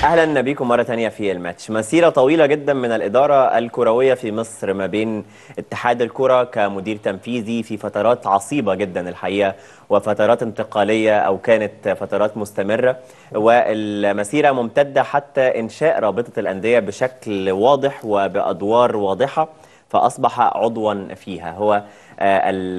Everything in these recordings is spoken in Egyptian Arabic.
اهلا بيكم مره تانية في الماتش مسيره طويله جدا من الاداره الكرويه في مصر ما بين اتحاد الكره كمدير تنفيذي في فترات عصيبه جدا الحقيقه وفترات انتقاليه او كانت فترات مستمره والمسيره ممتده حتى انشاء رابطه الانديه بشكل واضح وبادوار واضحه فاصبح عضوا فيها هو آه،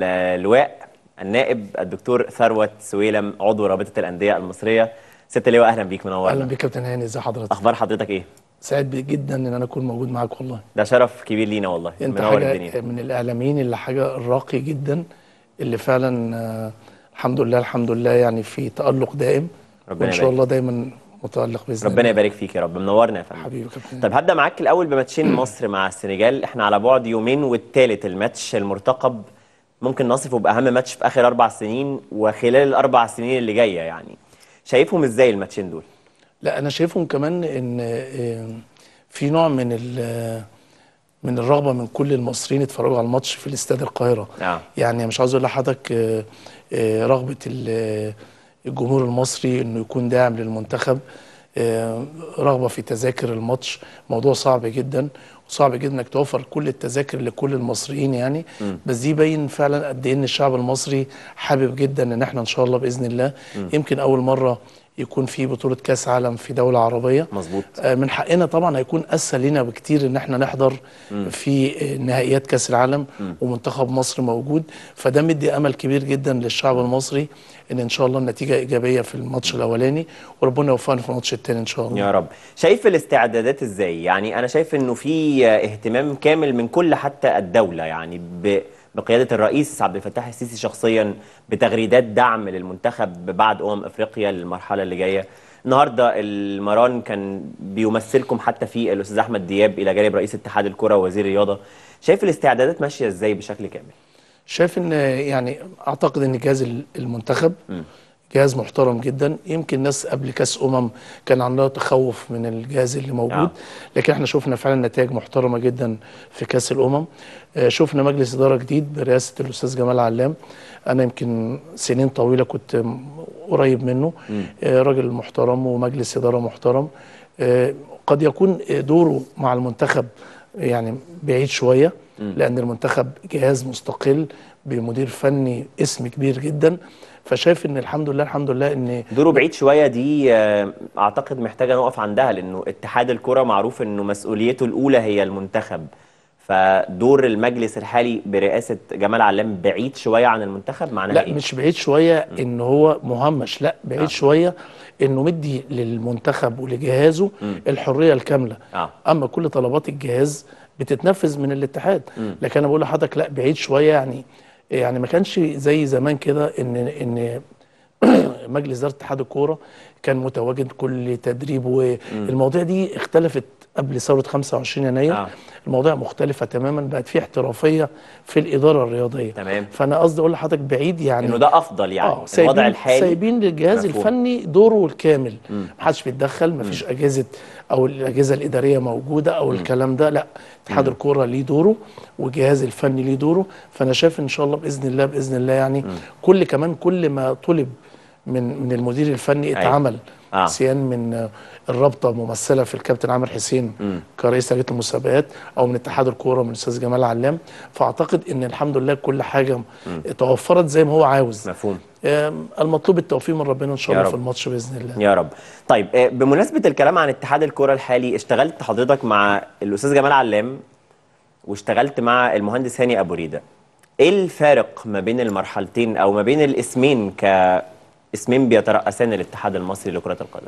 اللواء النائب الدكتور ثروت سويلم عضو رابطه الانديه المصريه ست لواء اهلا بيك منورنا اهلا بك كابتن هاني ازي حضرتك اخبار حضرتك ايه سعيد بي جدا ان انا اكون موجود معاك والله ده شرف كبير لينا والله انت منور حاجه الدنيا من الاعلاميين اللي حاجه راقي جدا اللي فعلا آه، الحمد لله الحمد لله يعني في تالق دائم ربنا وان شاء يبارك. الله دايما متالق باذن ربنا الله يبارك فيك يا رب منورنا يا فندم حبيبي كابتن طب هبدا معاك الاول بماتشين مصر مع السنغال احنا على بعد يومين والثالث الماتش المرتقب ممكن نصفه باهم ماتش في اخر اربع سنين وخلال الاربع سنين اللي جايه يعني شايفهم ازاي الماتشين دول لا انا شايفهم كمان ان آه، في نوع من ال- من الرغبه من كل المصريين يتفرجوا على الماتش في الاستاد القاهره اه يعني مش عاوز اقول لحضرتك آه، آه، رغبه ال- الجمهور المصري انه يكون داعم للمنتخب آه، رغبه في تذاكر الماتش موضوع صعب جدا وصعب جدا انك توفر كل التذاكر لكل المصريين يعني بس دي باين فعلا قد ايه ان الشعب المصري حابب جدا ان احنا ان شاء الله باذن الله يمكن اول مره يكون في بطوله كاس عالم في دوله عربيه مظبوط آه، من حقنا طبعا هيكون اسهل لنا بكتير ان احنا نحضر في آه، نهائيات كاس العالم ومنتخب مصر موجود فده مدي امل كبير جدا للشعب المصري ان ان شاء الله النتيجه ايجابيه في الماتش الاولاني وربنا يوفقنا في الماتش الثاني ان شاء الله يا رب شايف الاستعدادات ازاي يعني انا شايف انه في اهتمام كامل من كل حتى الدوله يعني ب... بقياده الرئيس عبد الفتاح السيسي شخصيا بتغريدات دعم للمنتخب بعد امم افريقيا للمرحله اللي جايه النهارده المران كان بيمثلكم حتى في الاستاذ احمد دياب الى جانب رئيس اتحاد الكره ووزير الرياضه شايف الاستعدادات ماشيه ازاي بشكل كامل شايف ان يعني اعتقد ان جهاز المنتخب جهاز محترم جدا يمكن ناس قبل كاس امم كان عندها تخوف من الجهاز اللي موجود آه. لكن احنا شفنا فعلا نتائج محترمه جدا في كاس الامم آه، شفنا مجلس اداره جديد برئاسه الاستاذ جمال علام انا يمكن سنين طويله كنت م- قريب منه آه، راجل محترم ومجلس اداره محترم آه، قد يكون دوره مع المنتخب يعني بعيد شويه لان المنتخب جهاز مستقل بمدير فني اسم كبير جدا فشايف ان الحمد لله الحمد لله ان دوره بعيد شويه دي آه، اعتقد محتاجه نقف عندها لانه اتحاد الكره معروف انه مسؤوليته الاولى هي المنتخب فدور المجلس الحالي برئاسه جمال علام بعيد شويه عن المنتخب معناها لا ايه؟ مش بعيد شويه ان هو مهمش لا بعيد آه. شويه انه مدي للمنتخب ولجهازه الحريه الكامله آه. اما كل طلبات الجهاز بتتنفذ من الاتحاد لكن انا بقول لحضرتك لا بعيد شويه يعني يعني ما كانش زي زمان كده ان ان مجلس اداره اتحاد الكوره كان متواجد كل تدريب والمواضيع دي اختلفت قبل ثوره 25 يناير آه. المواضيع مختلفه تماما بقت في احترافيه في الاداره الرياضيه تمام. فانا قصدي اقول لحضرتك بعيد يعني انه ده افضل يعني اه في الوضع سايبين الحالي سايبين للجهاز مفهوم. الفني دوره الكامل محدش بيتدخل مفيش اجهزه او الاجهزه الاداريه موجوده او الكلام ده لا اتحاد الكوره ليه دوره والجهاز الفني ليه دوره فانا شايف ان شاء الله باذن الله باذن الله يعني كل كمان كل ما طلب من من المدير الفني اتعمل آه. سيان من آه، الرابطه ممثله في الكابتن عامر حسين كرئيس لجنه المسابقات او من اتحاد الكوره من الاستاذ جمال علام فاعتقد ان الحمد لله كل حاجه توفرت زي ما هو عاوز مفهوم آم، المطلوب التوفيق من ربنا ان شاء يا الله في رب. الماتش باذن الله يا رب طيب آه، بمناسبه الكلام عن اتحاد الكره الحالي اشتغلت حضرتك مع الاستاذ جمال علام واشتغلت مع المهندس هاني ابو ريده ايه الفارق ما بين المرحلتين او ما بين الاسمين كاسمين بيترأسان الاتحاد المصري لكره القدم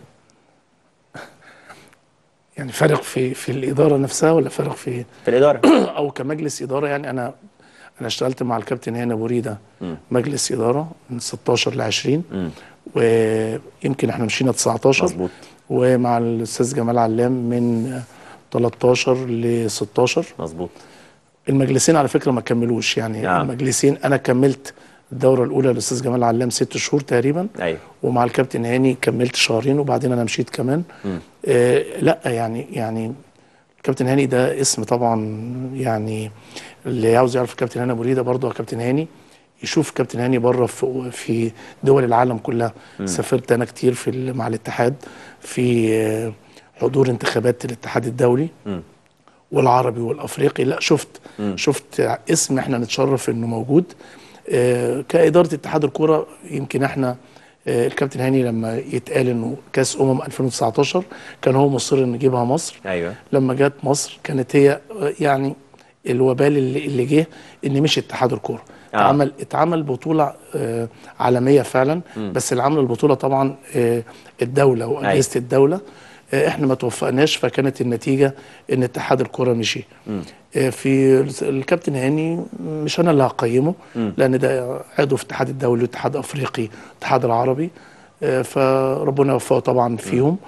يعني فارق في في الاداره نفسها ولا فارق في في الاداره او كمجلس اداره يعني انا انا اشتغلت مع الكابتن هاني ابو ريده مجلس اداره من 16 ل 20 ويمكن احنا مشينا 19 مظبوط. ومع الاستاذ جمال علام من 13 ل 16 مظبوط المجلسين على فكره ما كملوش يعني نعم. المجلسين انا كملت الدوره الاولى للاستاذ جمال علام ست شهور تقريبا ايوه ومع الكابتن هاني كملت شهرين وبعدين انا مشيت كمان آه لا يعني يعني الكابتن هاني ده اسم طبعا يعني اللي عاوز يعرف الكابتن هاني ابو ريده برضه هو كابتن هاني يشوف كابتن هاني بره في في دول العالم كلها سافرت انا كتير في ال- مع الاتحاد في آه، حضور انتخابات الاتحاد الدولي والعربي والافريقي لا شفت شفت اسم احنا نتشرف انه موجود آه، كاداره اتحاد الكوره يمكن احنا آه، الكابتن هاني لما يتقال انه كاس امم 2019 كان هو مصر ان يجيبها مصر ايوه لما جت مصر كانت هي آه، يعني الوبال اللي, اللي جه ان مش اتحاد الكوره آه. اتعمل اتعمل بطوله آه، عالميه فعلا بس اللي عمل البطوله طبعا آه، الدوله واجهزه الدوله آه، احنا ما توفقناش فكانت النتيجه ان اتحاد الكوره مشي آه، في الكابتن هاني مش انا اللي هقيمه لان ده عضو في الاتحاد الدولي والاتحاد الافريقي والاتحاد العربي آه، فربنا يوفقه طبعا فيهم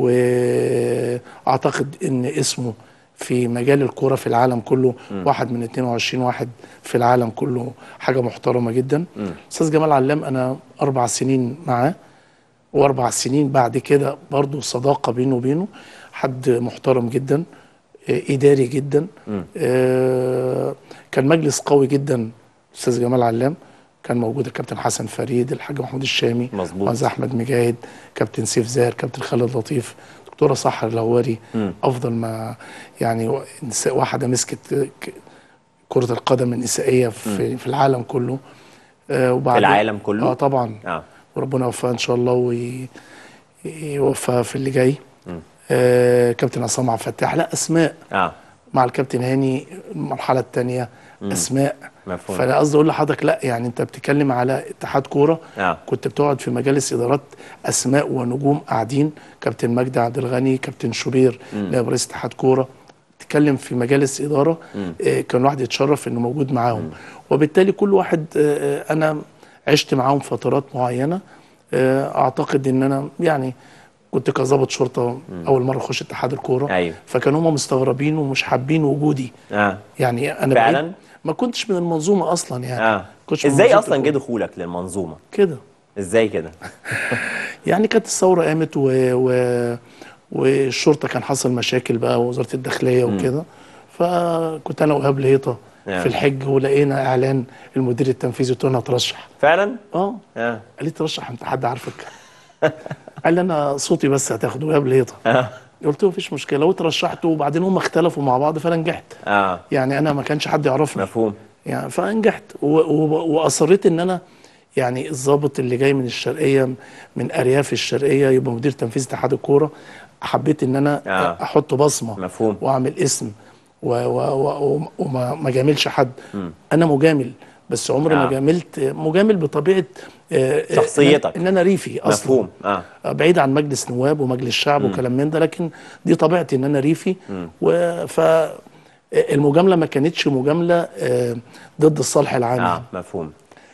واعتقد ان اسمه في مجال الكوره في العالم كله واحد من 22 واحد في العالم كله حاجه محترمه جدا استاذ جمال علام انا اربع سنين معاه واربع سنين بعد كده برضو صداقه بينه وبينه حد محترم جدا آه، اداري جدا آه، كان مجلس قوي جدا استاذ جمال علام كان موجود الكابتن حسن فريد الحاج محمود الشامي مظبوط. مهندس احمد مجاهد كابتن سيف زاهر كابتن خالد لطيف دكتوره سحر الهواري افضل ما يعني و- نساء- واحده مسكت ك- كره القدم النسائيه في, في العالم كله آه وبعدين- العالم كله؟ اه طبعا اه وربنا يوفقها ان شاء الله ويوفقها في اللي جاي آه كابتن عصام عبد الفتاح لا اسماء اه مع الكابتن هاني المرحله الثانيه اسماء مفهوم. فانا قصدي اقول لحضرتك لا يعني انت بتتكلم على اتحاد كوره آه. كنت بتقعد في مجالس ادارات اسماء ونجوم قاعدين كابتن مجدي عبد الغني كابتن شوبير نائب رئيس اتحاد كوره تتكلم في مجالس اداره آه كان الواحد يتشرف انه موجود معاهم وبالتالي كل واحد آه آه، انا عشت معاهم فترات معينه آه اعتقد ان انا يعني كنت كظابط شرطه اول مره اخش اتحاد الكوره أيوة. فكانوا هم مستغربين ومش حابين وجودي اه يعني انا فعلاً؟ بعيد ما كنتش من المنظومه اصلا يعني اه كنتش من ازاي منظومة اصلا جه الكورة. دخولك للمنظومه كده ازاي كده يعني كانت الثوره قامت و... و... والشرطه كان حصل مشاكل بقى ووزاره الداخليه وكده فكنت انا وإيهاب لهيطه نعم. في الحج ولقينا اعلان المدير التنفيذي قلت له انا هترشح فعلا اه اه قال لي ترشح انت حد عارفك قال لي انا صوتي بس هتاخده وإيهاب لهيطه اه قلت له مفيش مشكله وترشحت وبعدين هم اختلفوا مع بعض فانا نجحت اه يعني انا ما كانش حد يعرفني مفهوم يعني فنجحت و- و- واصريت ان انا يعني الضابط اللي جاي من الشرقيه من ارياف الشرقيه يبقى مدير تنفيذي اتحاد الكوره حبيت ان انا آه. احط بصمه مفهوم. واعمل اسم و- و- و- وما ما جاملش حد انا مجامل بس عمري آه. ما جاملت مجامل بطبيعه آه، آه، شخصيتك. ان انا ريفي اصلا مفهوم اه بعيد عن مجلس نواب ومجلس شعب وكلام من ده لكن دي طبيعتي ان انا ريفي و ف المجامله ما كانتش مجامله آه، ضد الصالح العام اه مفهوم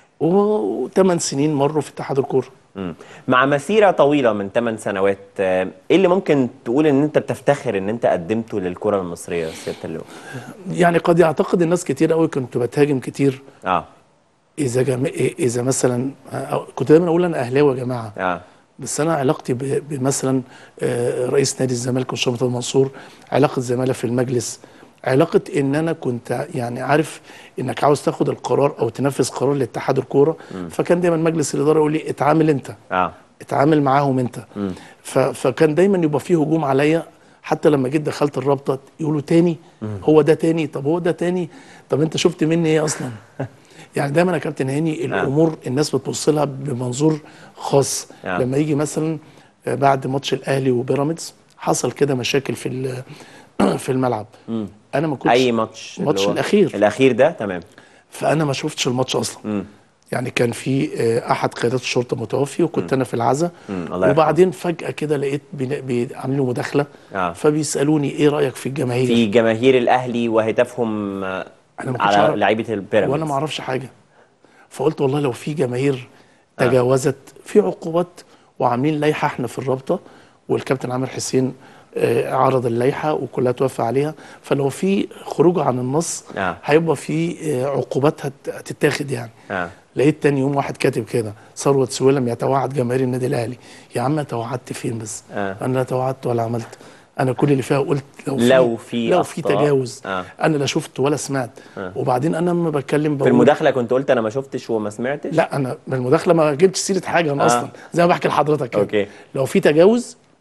وثمان سنين مروا في اتحاد الكوره مم. مع مسيرة طويلة من 8 سنوات آه، ايه اللي ممكن تقول ان انت بتفتخر ان انت قدمته للكرة المصرية سيادة اللواء؟ يعني قد يعتقد الناس كتير قوي كنت بتهاجم كتير اه اذا جم... اذا مثلا آه، كنت دايما اقول انا اهلاوي يا جماعه اه بس انا علاقتي ب- بمثلا آه، رئيس نادي الزمالك والشيخ مرتضى منصور علاقه زماله في المجلس علاقه ان انا كنت يعني عارف انك عاوز تاخد القرار او تنفذ قرار لاتحاد الكوره فكان دايما مجلس الاداره يقول لي اتعامل انت اه اتعامل معاهم انت ف... فكان دايما يبقى فيه هجوم عليا حتى لما جيت دخلت الرابطه يقولوا تاني هو ده تاني طب هو ده تاني طب انت شفت مني ايه اصلا يعني دايما يا كابتن هاني الامور الناس بتبص لها بمنظور خاص آه. لما يجي مثلا آه، بعد ماتش الاهلي وبيراميدز حصل كده مشاكل في ال- في الملعب انا ما كنتش اي ماتش اللي الماتش هو- الأخير. الاخير ده تمام فانا ما شفتش الماتش اصلا يعني كان في آه، احد قيادات الشرطه متوفي وكنت انا في العزاء مم، الله يرحمه. وبعدين فجاه كده لقيت بينا- بيعملوا مداخله آه. فبيسالوني ايه رايك في الجماهير في جماهير الاهلي وهتافهم آه، أنا ما كنتش على أعرف. لعيبة البيراميدز وانا ما اعرفش حاجه فقلت والله لو في جماهير تجاوزت في عقوبات وعاملين لائحه احنا في الرابطه والكابتن عامر حسين آه، عرض اللائحه وكلها توافق عليها فلو في خروج عن النص آه. هيبقى في آه، عقوبات هت- هتتاخد يعني آه. لقيت تاني يوم واحد كاتب كده ثروت سويلم يتوعد جماهير النادي الاهلي يا عم توعدت فين بس آه. انا لا توعدت ولا عملت انا كل اللي فيها قلت لو في لو في لو في أخطاء. تجاوز آه. انا لا شفت ولا سمعت وبعدين انا لما بتكلم في بقول المداخلة كنت قلت انا ما شفتش وما سمعتش لا انا من المداخله ما جبتش سيره حاجه انا آه. اصلا زي ما بحكي لحضرتك كده أوكي. لو في تجاوز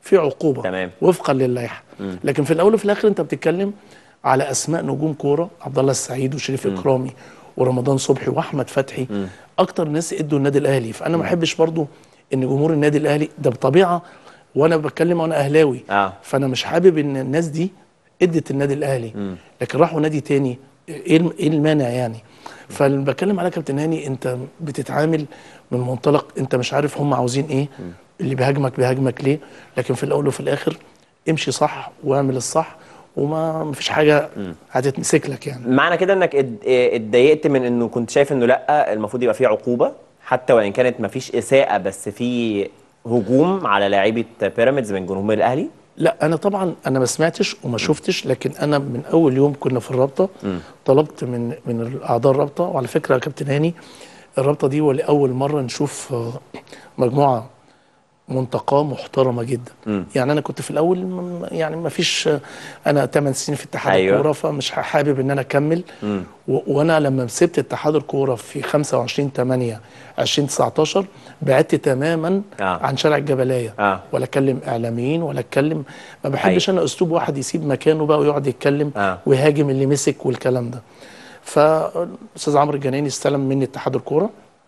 في عقوبه تمام. وفقا للائحه لكن في الاول وفي الاخر انت بتتكلم على اسماء نجوم كوره عبد الله السعيد وشريف اكرامي ورمضان صبحي واحمد فتحي اكتر ناس ادوا النادي الاهلي فانا ما احبش برضو ان جمهور النادي الاهلي ده بطبيعه وانا بتكلم وانا اهلاوي آه. فانا مش حابب ان الناس دي ادت النادي الاهلي لكن راحوا نادي تاني ايه الم- ايه المانع يعني فاللي بتكلم على كابتن هاني انت بتتعامل من منطلق انت مش عارف هم عاوزين ايه اللي بيهاجمك بيهاجمك ليه لكن في الاول وفي الاخر امشي صح واعمل الصح وما مفيش حاجه هتتمسك لك يعني معنى كده انك اد- اه اتضايقت من انه كنت شايف انه لا المفروض يبقى فيه عقوبه حتى وان كانت مفيش اساءه بس في هجوم على لاعيبه بيراميدز من جمهور الاهلي لا انا طبعا انا ما سمعتش وما شفتش لكن انا من اول يوم كنا في الرابطه طلبت من من اعضاء الرابطه وعلى فكره يا كابتن هاني الرابطه دي ولاول مره نشوف آه، مجموعه منتقاه محترمه جدا يعني انا كنت في الاول م- يعني ما فيش آه، انا 8 سنين في اتحاد أيوة. الكوره فمش حابب ان انا اكمل و- وانا لما سبت اتحاد الكوره في 25 8 2019 بعدت تماما آه. عن شارع الجبلايه آه. ولا اكلم اعلاميين ولا اتكلم ما بحبش انا اسلوب واحد يسيب مكانه بقى ويقعد يتكلم آه. ويهاجم اللي مسك والكلام ده فالاستاذ عمرو الجناني استلم مني اتحاد الكوره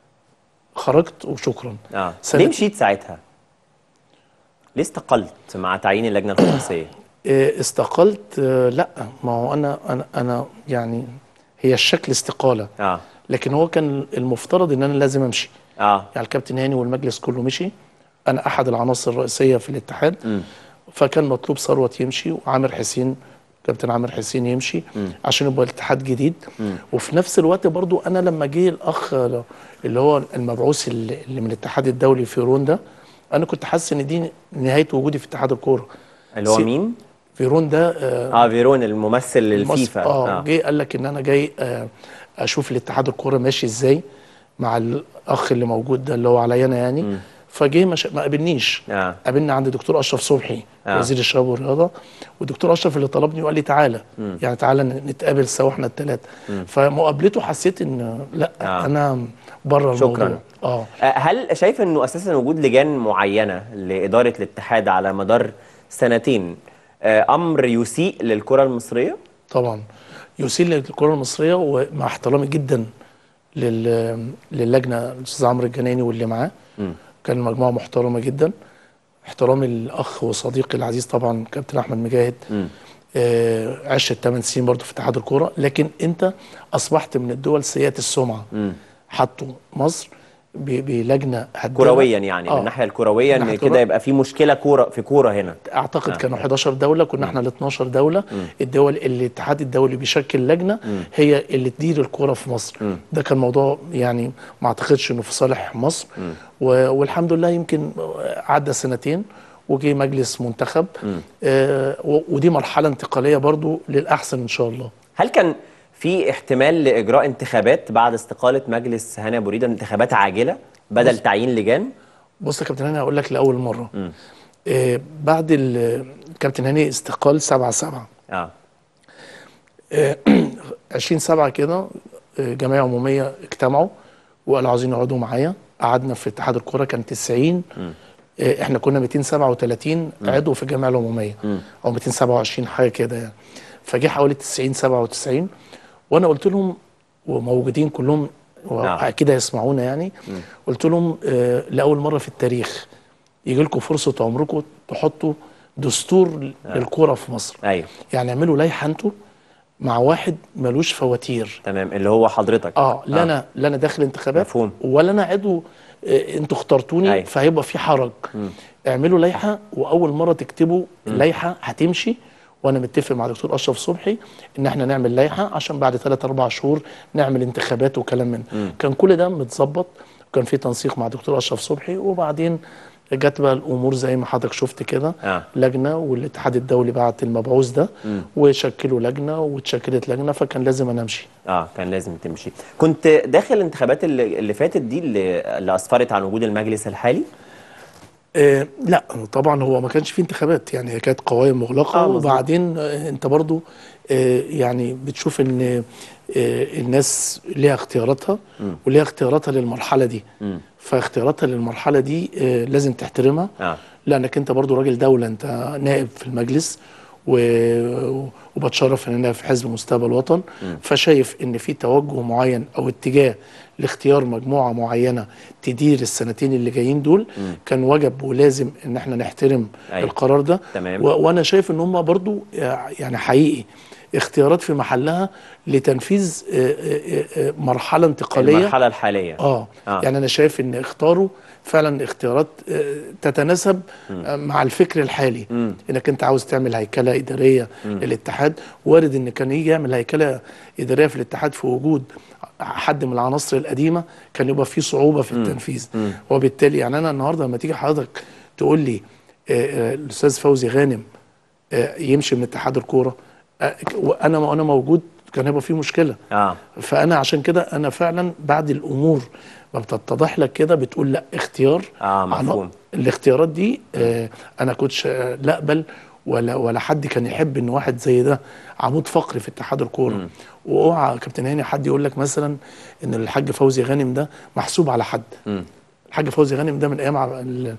خرجت وشكرا اه سنة- ليه مشيت ساعتها؟ ليه استقلت مع تعيين اللجنه الخماسيه؟ إيه، استقلت آه، لا ما هو انا انا انا يعني هي الشكل استقاله اه لكن هو كان المفترض ان انا لازم امشي اه يعني الكابتن هاني والمجلس كله مشي انا احد العناصر الرئيسيه في الاتحاد فكان مطلوب ثروت يمشي وعامر حسين كابتن عامر حسين يمشي عشان يبقى الاتحاد جديد وفي نفس الوقت برضو انا لما جه الاخ اللي هو المبعوث اللي اللي من الاتحاد الدولي في روندا انا كنت حاسس ان دي نهايه وجودي في اتحاد الكوره اللي هو سي- مين؟ في روندا آه اه فيرون الممثل للفيفا اه اه جه قال لك ان انا جاي آه اشوف الاتحاد الكوره ماشي ازاي مع الاخ اللي موجود ده اللي هو عليا انا يعني فجه ما, ش... ما قابلنيش آه. قابلنا عند دكتور اشرف صبحي آه. وزير الشباب والرياضه والدكتور اشرف اللي طلبني وقال لي تعالى يعني تعالى ن- نتقابل سوا احنا الثلاثه فمقابلته حسيت ان لا آه. انا بره شكراً. الموضوع اه آه، هل شايف انه اساسا وجود لجان معينه لاداره الاتحاد على مدار سنتين آه، امر يسيء للكره المصريه؟ طبعا يسيء للكره المصريه ومع احترامي جدا لل... للجنه الاستاذ عمرو الجناني واللي معاه كان مجموعه محترمه جدا احترامي للاخ وصديقي العزيز طبعا كابتن احمد مجاهد آه عشت 8 سنين برضه في اتحاد الكوره لكن انت اصبحت من الدول سيئه السمعه حطوا مصر ب- بلجنه هدامة. كرويا يعني من آه. الناحيه الكرويه من ان ناحية كده كرة. يبقى في مشكله كوره في كوره هنا اعتقد كانوا 11 دوله كنا احنا ال 12 دوله الدول اللي الاتحاد الدولي بيشكل لجنه هي اللي تدير الكوره في مصر ده كان موضوع يعني ما اعتقدش انه في صالح مصر و- والحمد لله يمكن عدى سنتين وجي مجلس منتخب آه و- ودي مرحله انتقاليه برضو للاحسن ان شاء الله هل كان في احتمال لاجراء انتخابات بعد استقاله مجلس هاني ابو ريده انتخابات عاجله بدل تعيين لجان؟ بص يا كابتن هاني هقول لك لاول مره آه بعد ال- كابتن هاني استقال 7 7 اه 20 7 كده آه، جمعيه عموميه اجتمعوا وقالوا عاوزين يقعدوا معايا قعدنا في اتحاد الكوره كان 90 آه، احنا كنا 237 عضو في الجمعيه العموميه او 227 حاجه كده يعني فجه حوالي 90 97 وانا قلت لهم وموجودين كلهم واكيد هيسمعونا يعني قلت لهم آه، لاول مره في التاريخ يجي لكم فرصه عمركم تحطوا دستور للكوره في مصر ايوه يعني اعملوا لائحه انتوا مع واحد ملوش فواتير تمام اللي هو حضرتك اه لا انا لا انا داخل انتخابات مفهوم. ولا انا عضو آه، انتوا اخترتوني أيوة. فهيبقى في حرج اعملوا لائحه واول مره تكتبوا اللائحه هتمشي وانا متفق مع دكتور اشرف صبحي ان احنا نعمل لائحه عشان بعد 3 4 شهور نعمل انتخابات وكلام من كان كل ده متظبط وكان في تنسيق مع دكتور اشرف صبحي وبعدين جت بقى الامور زي ما حضرتك شفت كده آه. لجنه والاتحاد الدولي بعت المبعوث ده وشكلوا لجنه واتشكلت لجنه فكان لازم انا امشي اه كان لازم تمشي كنت داخل الانتخابات اللي, اللي فاتت دي اللي, اللي اسفرت عن وجود المجلس الحالي آه لا طبعا هو ما كانش فيه انتخابات يعني هي كانت قوائم مغلقه آه، مظبوط. وبعدين آه انت برضو آه يعني بتشوف ان آه الناس ليها اختياراتها وليها اختياراتها للمرحله دي فاختياراتها للمرحله دي آه لازم تحترمها اه لانك انت برضو راجل دوله انت نائب في المجلس و... وبتشرف ان انا في حزب مستقبل وطن فشايف ان في توجه معين او اتجاه لاختيار مجموعه معينه تدير السنتين اللي جايين دول كان وجب ولازم ان احنا نحترم أيوة. القرار ده تمام. و... وانا شايف ان هم برضو يعني حقيقي اختيارات في محلها لتنفيذ آه، آه، آه، مرحله انتقاليه المرحله الحاليه اه آه. يعني انا شايف ان اختاروا فعلا اختيارات آه، تتناسب آه، مع الفكر الحالي انك انت عاوز تعمل هيكله اداريه للاتحاد وارد ان كان يجي يعمل هيكله اداريه في الاتحاد في وجود حد من العناصر القديمه كان يبقى في صعوبه في التنفيذ وبالتالي يعني انا النهارده لما تيجي حضرتك تقول لي آه، آه، الاستاذ فوزي غانم آه، يمشي من اتحاد الكوره آه، وانا وانا موجود كان هيبقى في مشكله اه فانا عشان كده انا فعلا بعد الامور ما بتتضح لك كده بتقول لا اختيار آه، عن- مفهوم. الاختيارات دي آه انا كنتش آه، لا اقبل ولا ولا حد كان يحب ان واحد زي ده عمود فقري في اتحاد الكوره واوعى يا كابتن هاني حد يقول لك مثلا ان الحاج فوزي غانم ده محسوب على حد الحاج فوزي غانم ده من ايام عب- ال-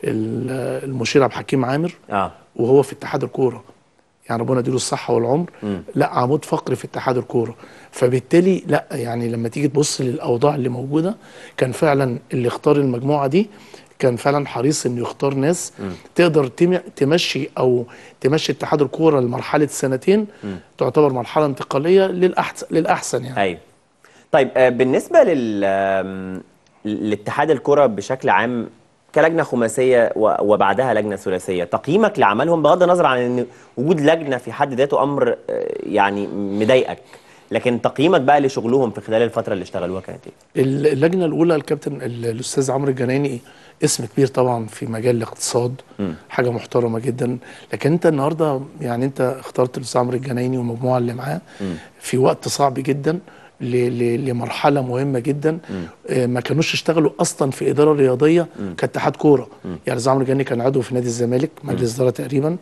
ال- المشير عبد الحكيم عامر اه وهو في اتحاد الكوره يعني ربنا يديله الصحه والعمر لا عمود فقري في اتحاد الكوره فبالتالي لا يعني لما تيجي تبص للاوضاع اللي موجوده كان فعلا اللي اختار المجموعه دي كان فعلا حريص انه يختار ناس تقدر تم- تمشي او تمشي اتحاد الكوره لمرحله سنتين تعتبر مرحله انتقاليه للاحسن للاحسن يعني ايوه طيب آه، بالنسبه لل آم، لاتحاد الكره بشكل عام كلجنه خماسيه و- وبعدها لجنه ثلاثيه تقييمك لعملهم بغض النظر عن ان وجود لجنه في حد ذاته امر آه، يعني مضايقك لكن تقييمك بقى لشغلهم في خلال الفتره اللي اشتغلوها كانت ايه اللجنه الاولى الكابتن ال- الاستاذ عمرو الجناني اسم كبير طبعا في مجال الاقتصاد حاجه محترمه جدا لكن انت النهارده يعني انت اخترت الاستاذ عمرو الجناني والمجموعه اللي معاه في وقت صعب جدا ل- ل- لمرحله مهمه جدا آه، ما كانوش يشتغلوا اصلا في اداره رياضيه كاتحاد كوره يعني الاستاذ عمرو الجناني كان عضو في نادي الزمالك مجلس اداره تقريبا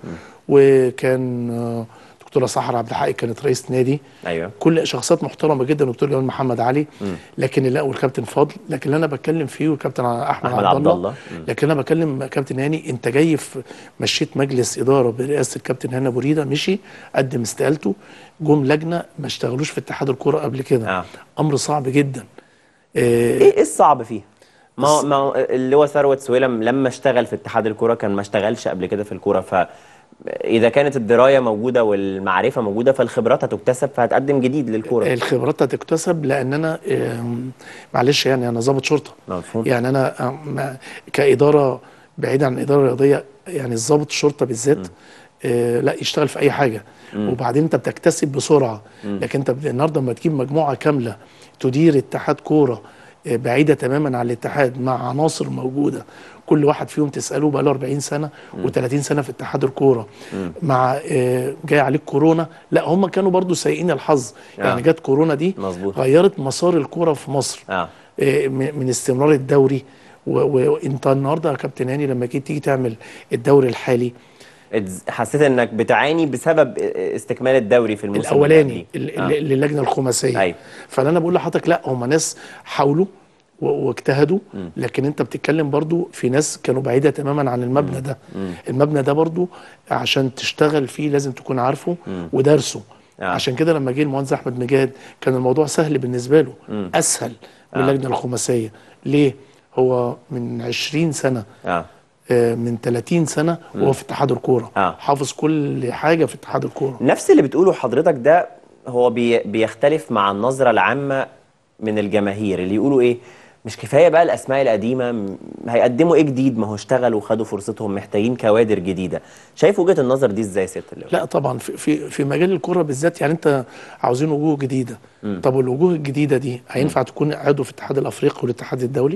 وكان آه، دكتوره سحر عبد الحق كانت رئيس نادي ايوه كل شخصيات محترمه جدا دكتور جمال محمد علي لكن لا والكابتن فضل لكن اللي انا بتكلم فيه والكابتن احمد, أحمد عبد عبد الله, الله. مم. لكن انا بكلم كابتن هاني انت جاي في مشيت مجلس اداره برئاسه الكابتن هاني ابو ريده مشي قدم استقالته جم لجنه ما اشتغلوش في اتحاد الكوره قبل كده آه. امر صعب جدا آه، ايه ايه الصعب فيها ما هو ما هو اللي هو ثروت سويلم لما اشتغل في اتحاد الكوره كان ما اشتغلش قبل كده في الكوره ف اذا كانت الدرايه موجوده والمعرفه موجوده فالخبرات هتكتسب فهتقدم جديد للكوره الخبرات هتكتسب لان انا آم، معلش يعني انا ضابط شرطه مفهوم. يعني انا آم، ما- كاداره بعيد عن الاداره الرياضيه يعني الضابط الشرطه بالذات آه لا يشتغل في اي حاجه وبعدين انت بتكتسب بسرعه لكن انت ب- النهارده لما تجيب مجموعه كامله تدير اتحاد كوره آه، بعيده تماما عن الاتحاد مع عناصر موجوده كل واحد فيهم تساله بقى له 40 سنه و30 سنه في اتحاد الكوره مع آه، جاي عليك كورونا لا هم كانوا برضو سيئين الحظ يعني آه. جت كورونا دي مظبوط. غيرت مسار الكوره في مصر اه آه، من من استمرار الدوري و- و- وانت النهارده يا كابتن هاني لما جيت تيجي تعمل الدوري الحالي اتز- حسيت انك بتعاني بسبب استكمال الدوري في الموسم اللي الاولاني قبليه. ال- آه. ال- للجنه الخماسيه أيوة. فانا أنا بقول لحضرتك لا هم ناس حاولوا و- واجتهدوا لكن انت بتتكلم برضو في ناس كانوا بعيده تماما عن المبنى ده المبنى ده برضو عشان تشتغل فيه لازم تكون عارفه ودارسه آه. عشان كده لما جه المهندس احمد مجاد كان الموضوع سهل بالنسبه له اسهل من اللجنه الخماسيه ليه هو من 20 سنه اه آه، من 30 سنه وهو في اتحاد الكوره آه. حافظ كل حاجه في اتحاد الكوره نفس اللي بتقوله حضرتك ده هو بي بيختلف مع النظرة العامة من الجماهير اللي يقولوا ايه مش كفاية بقى الأسماء القديمة م- هيقدموا ايه جديد ما هو اشتغلوا وخدوا فرصتهم محتاجين كوادر جديدة شايف وجهة النظر دي ازاي يا ست اللواء؟ لا طبعا في في في مجال الكوره بالذات يعني انت عاوزين وجوه جديده طب والوجوه الجديده دي هينفع تكون عضو في الاتحاد الافريقي والاتحاد الدولي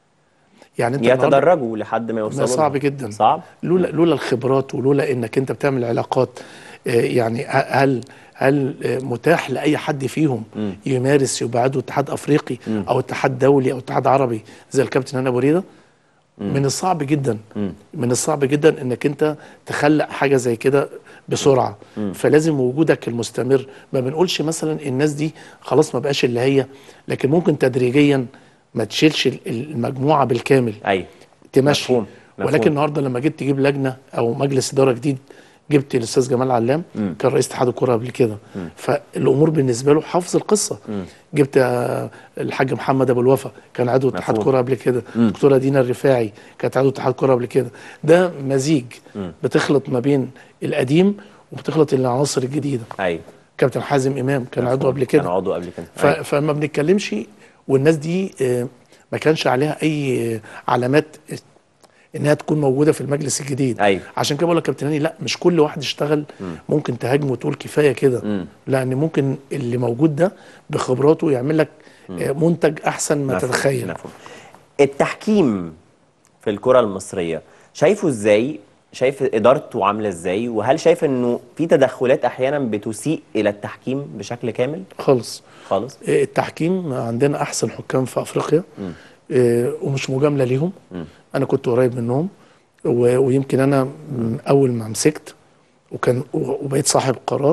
يعني انت النهاردة- يتدرجوا لحد ما يوصلوا ده صعب لها. جدا صعب لولا لولا الخبرات ولولا انك انت بتعمل علاقات آه، يعني ه- هل هل آه، متاح لاي حد فيهم يمارس يبقى عضو اتحاد افريقي او اتحاد دولي او اتحاد عربي زي الكابتن هنا بريده من الصعب جدا من الصعب جدا انك انت تخلق حاجه زي كده بسرعه فلازم وجودك المستمر ما بنقولش مثلا الناس دي خلاص ما بقاش اللي هي لكن ممكن تدريجيا ما تشيلش ال- المجموعه بالكامل ايوه تمشي مفهوم. مفهوم. ولكن النهارده لما جيت تجيب لجنه او مجلس اداره جديد جبت الاستاذ جمال علام كان رئيس اتحاد الكوره قبل كده فالامور بالنسبه له حافظ القصه جبت آه، الحاج محمد ابو الوفا كان عضو اتحاد مفهوم. كوره قبل كده دكتوره دينا الرفاعي كانت عضو اتحاد كوره قبل كده ده مزيج بتخلط ما بين القديم وبتخلط العناصر الجديده ايوه كابتن حازم امام كان عضو مفهوم. قبل كده كان عضو قبل كده ف... أيوة. فما بنتكلمش والناس دي آه، ما كانش عليها اي آه، علامات انها تكون موجوده في المجلس الجديد أيوة. عشان كده بقول لك كابتن هاني لا مش كل واحد اشتغل ممكن تهاجمه وتقول كفايه كده لان ممكن اللي موجود ده بخبراته يعمل لك آه، منتج احسن ما مفهوم. تتخيل مفهوم. التحكيم في الكرة المصرية شايفه ازاي؟ شايف ادارته عاملة ازاي؟ وهل شايف انه في تدخلات احيانا بتسيء الى التحكيم بشكل كامل؟ خالص خالص؟ آه، التحكيم عندنا احسن حكام في افريقيا آه، ومش مجامله ليهم انا كنت قريب منهم و- ويمكن انا من اول ما مسكت وكان و- وبقيت صاحب قرار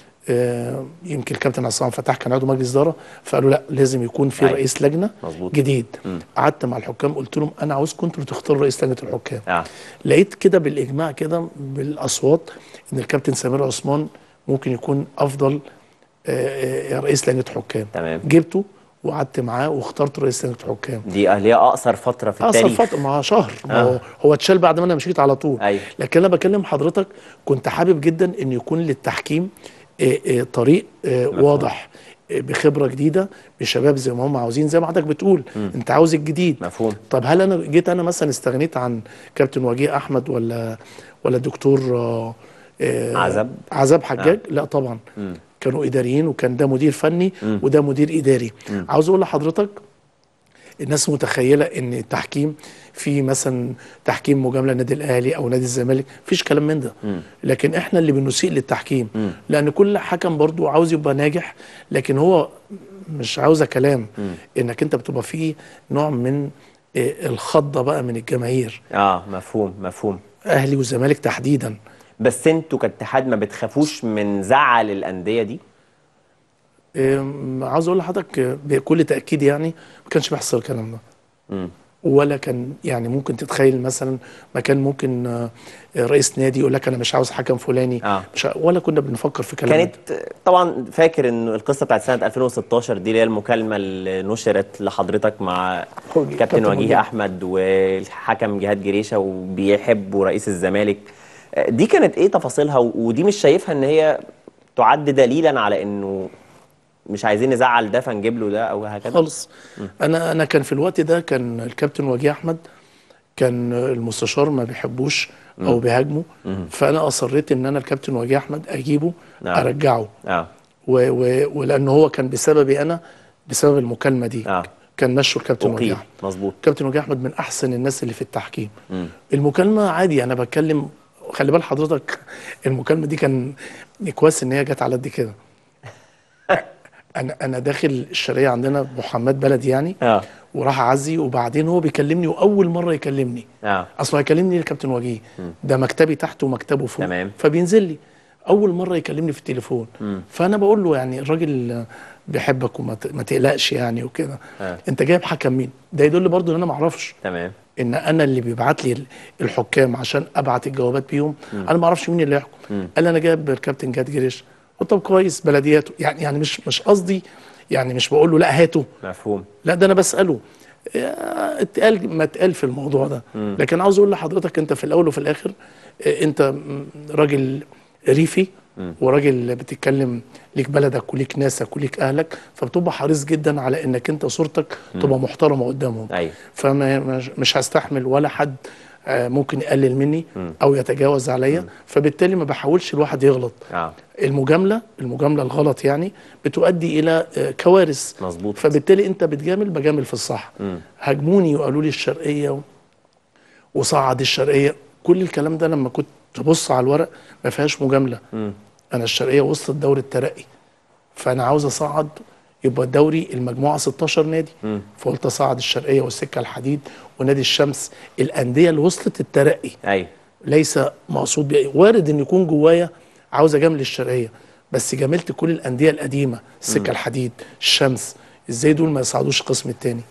آه، يمكن الكابتن عصام فتح كان عضو مجلس اداره فقالوا لا لازم يكون في أيوة. رئيس لجنه مظبوط. جديد قعدت مع الحكام قلت لهم انا عاوزكم انتوا اللي تختاروا رئيس لجنه الحكام اه لقيت كده بالاجماع كده بالاصوات ان الكابتن سمير عثمان ممكن يكون افضل آه، آه، رئيس لجنه حكام تمام. جبته وقعدت معاه واخترت رئيس لجنه حكام دي اللي هي اقصر فترة في اصل التاريخ فتره مع شهر ما آه. هو هو اتشال بعد ما انا مشيت على طول أيوة. لكن انا بكلم حضرتك كنت حابب جدا ان يكون للتحكيم آه، آه، طريق آه، واضح آه، بخبره جديده بشباب زي ما هم عاوزين زي ما حضرتك بتقول انت عاوز الجديد مفهوم. طب هل انا جيت انا مثلا استغنيت عن كابتن وجيه احمد ولا ولا الدكتور آه، آه، عزب؟ عزب حجاج لا طبعا كانوا اداريين وكان ده مدير فني وده مدير اداري عاوز اقول لحضرتك الناس متخيله ان التحكيم في مثلا تحكيم مجامله النادي الاهلي او نادي الزمالك مفيش كلام من ده لكن احنا اللي بنسيء للتحكيم لان كل حكم برضو عاوز يبقى ناجح لكن هو مش عاوزه كلام انك انت بتبقى فيه نوع من آه، الخضه بقى من الجماهير اه مفهوم مفهوم اهلي والزمالك تحديدا بس انتوا كاتحاد ما بتخافوش من زعل الاندية دي؟ آم، عاوز اقول لحضرتك آه، بكل تاكيد يعني ما كانش بيحصل الكلام ده ولا كان يعني ممكن تتخيل مثلا ما كان ممكن آه، رئيس نادي يقول لك انا مش عاوز حكم فلاني آه. مش ع- ولا كنا بنفكر في كلام ده. كانت طبعا فاكر انه القصه بتاعت سنه 2016 دي اللي هي المكالمه اللي نشرت لحضرتك مع وجيه- كابتن كابتن وجيه وجيه. احمد والحكم جهاد جريشه وبيحبوا رئيس الزمالك دي كانت ايه تفاصيلها و- ودي مش شايفها ان هي تعد دليلا على انه مش عايزين نزعل ده فنجيب له ده او هكذا خالص انا انا كان في الوقت ده كان الكابتن وجيه احمد كان المستشار ما بيحبوش او بيهاجمه فانا اصريت ان انا الكابتن وجيه احمد اجيبه نعم. ارجعه اه و و ولان هو كان بسببي انا بسبب المكالمه دي آه. كان مشوا الكابتن وجيه اقيل احمد مظبوط كابتن وجيه احمد من احسن الناس اللي في التحكيم المكالمه عادي انا بتكلم خلي بال حضرتك المكالمه دي كان كويس ان هي جت على قد كده انا انا داخل الشرقيه عندنا محمد بلدي يعني اه وراح اعزي وبعدين هو بيكلمني واول مره يكلمني اه اصلا هيكلمني الكابتن وجيه ده مكتبي تحت ومكتبه فوق تمام. فبينزل لي اول مره يكلمني في التليفون فانا بقول له يعني الراجل بيحبك وما ت- ما تقلقش يعني وكده آه. انت جايب حكم مين ده يدل برضو ان انا ما اعرفش تمام ان انا اللي بيبعت لي الحكام عشان ابعت الجوابات بيهم انا ما اعرفش مين اللي يحكم قال لي انا جايب الكابتن جاد جريش قلت طب كويس بلدياته يعني يعني مش مش قصدي يعني مش بقول له لا هاته مفهوم لا ده انا بساله يا اتقال ما اتقال في الموضوع ده لكن عاوز اقول لحضرتك انت في الاول وفي الاخر آه، انت م- راجل ريفي وراجل بتتكلم ليك بلدك وليك ناسك وليك اهلك فبتبقى حريص جدا على انك انت صورتك تبقى محترمه قدامهم ايوه فما مش- مش هستحمل ولا حد آه، ممكن يقلل مني او يتجاوز عليا فبالتالي ما بحاولش الواحد يغلط اه المجامله المجامله الغلط يعني بتؤدي الى آه، كوارث مظبوط. فبالتالي انت بتجامل بجامل في الصح هاجموني وقالوا لي الشرقيه و- وصعد الشرقيه كل الكلام ده لما كنت تبص على الورق ما فيهاش مجامله انا الشرقيه وصلت دوري الترقي فانا عاوز اصعد يبقى الدوري المجموعه 16 نادي فقلت اصعد الشرقيه والسكه الحديد ونادي الشمس الانديه اللي وصلت الترقي ايوه ليس مقصود بيه وارد ان يكون جوايا عاوز اجامل الشرقيه بس جاملت كل الانديه القديمه السكه الحديد الشمس ازاي دول ما يصعدوش القسم الثاني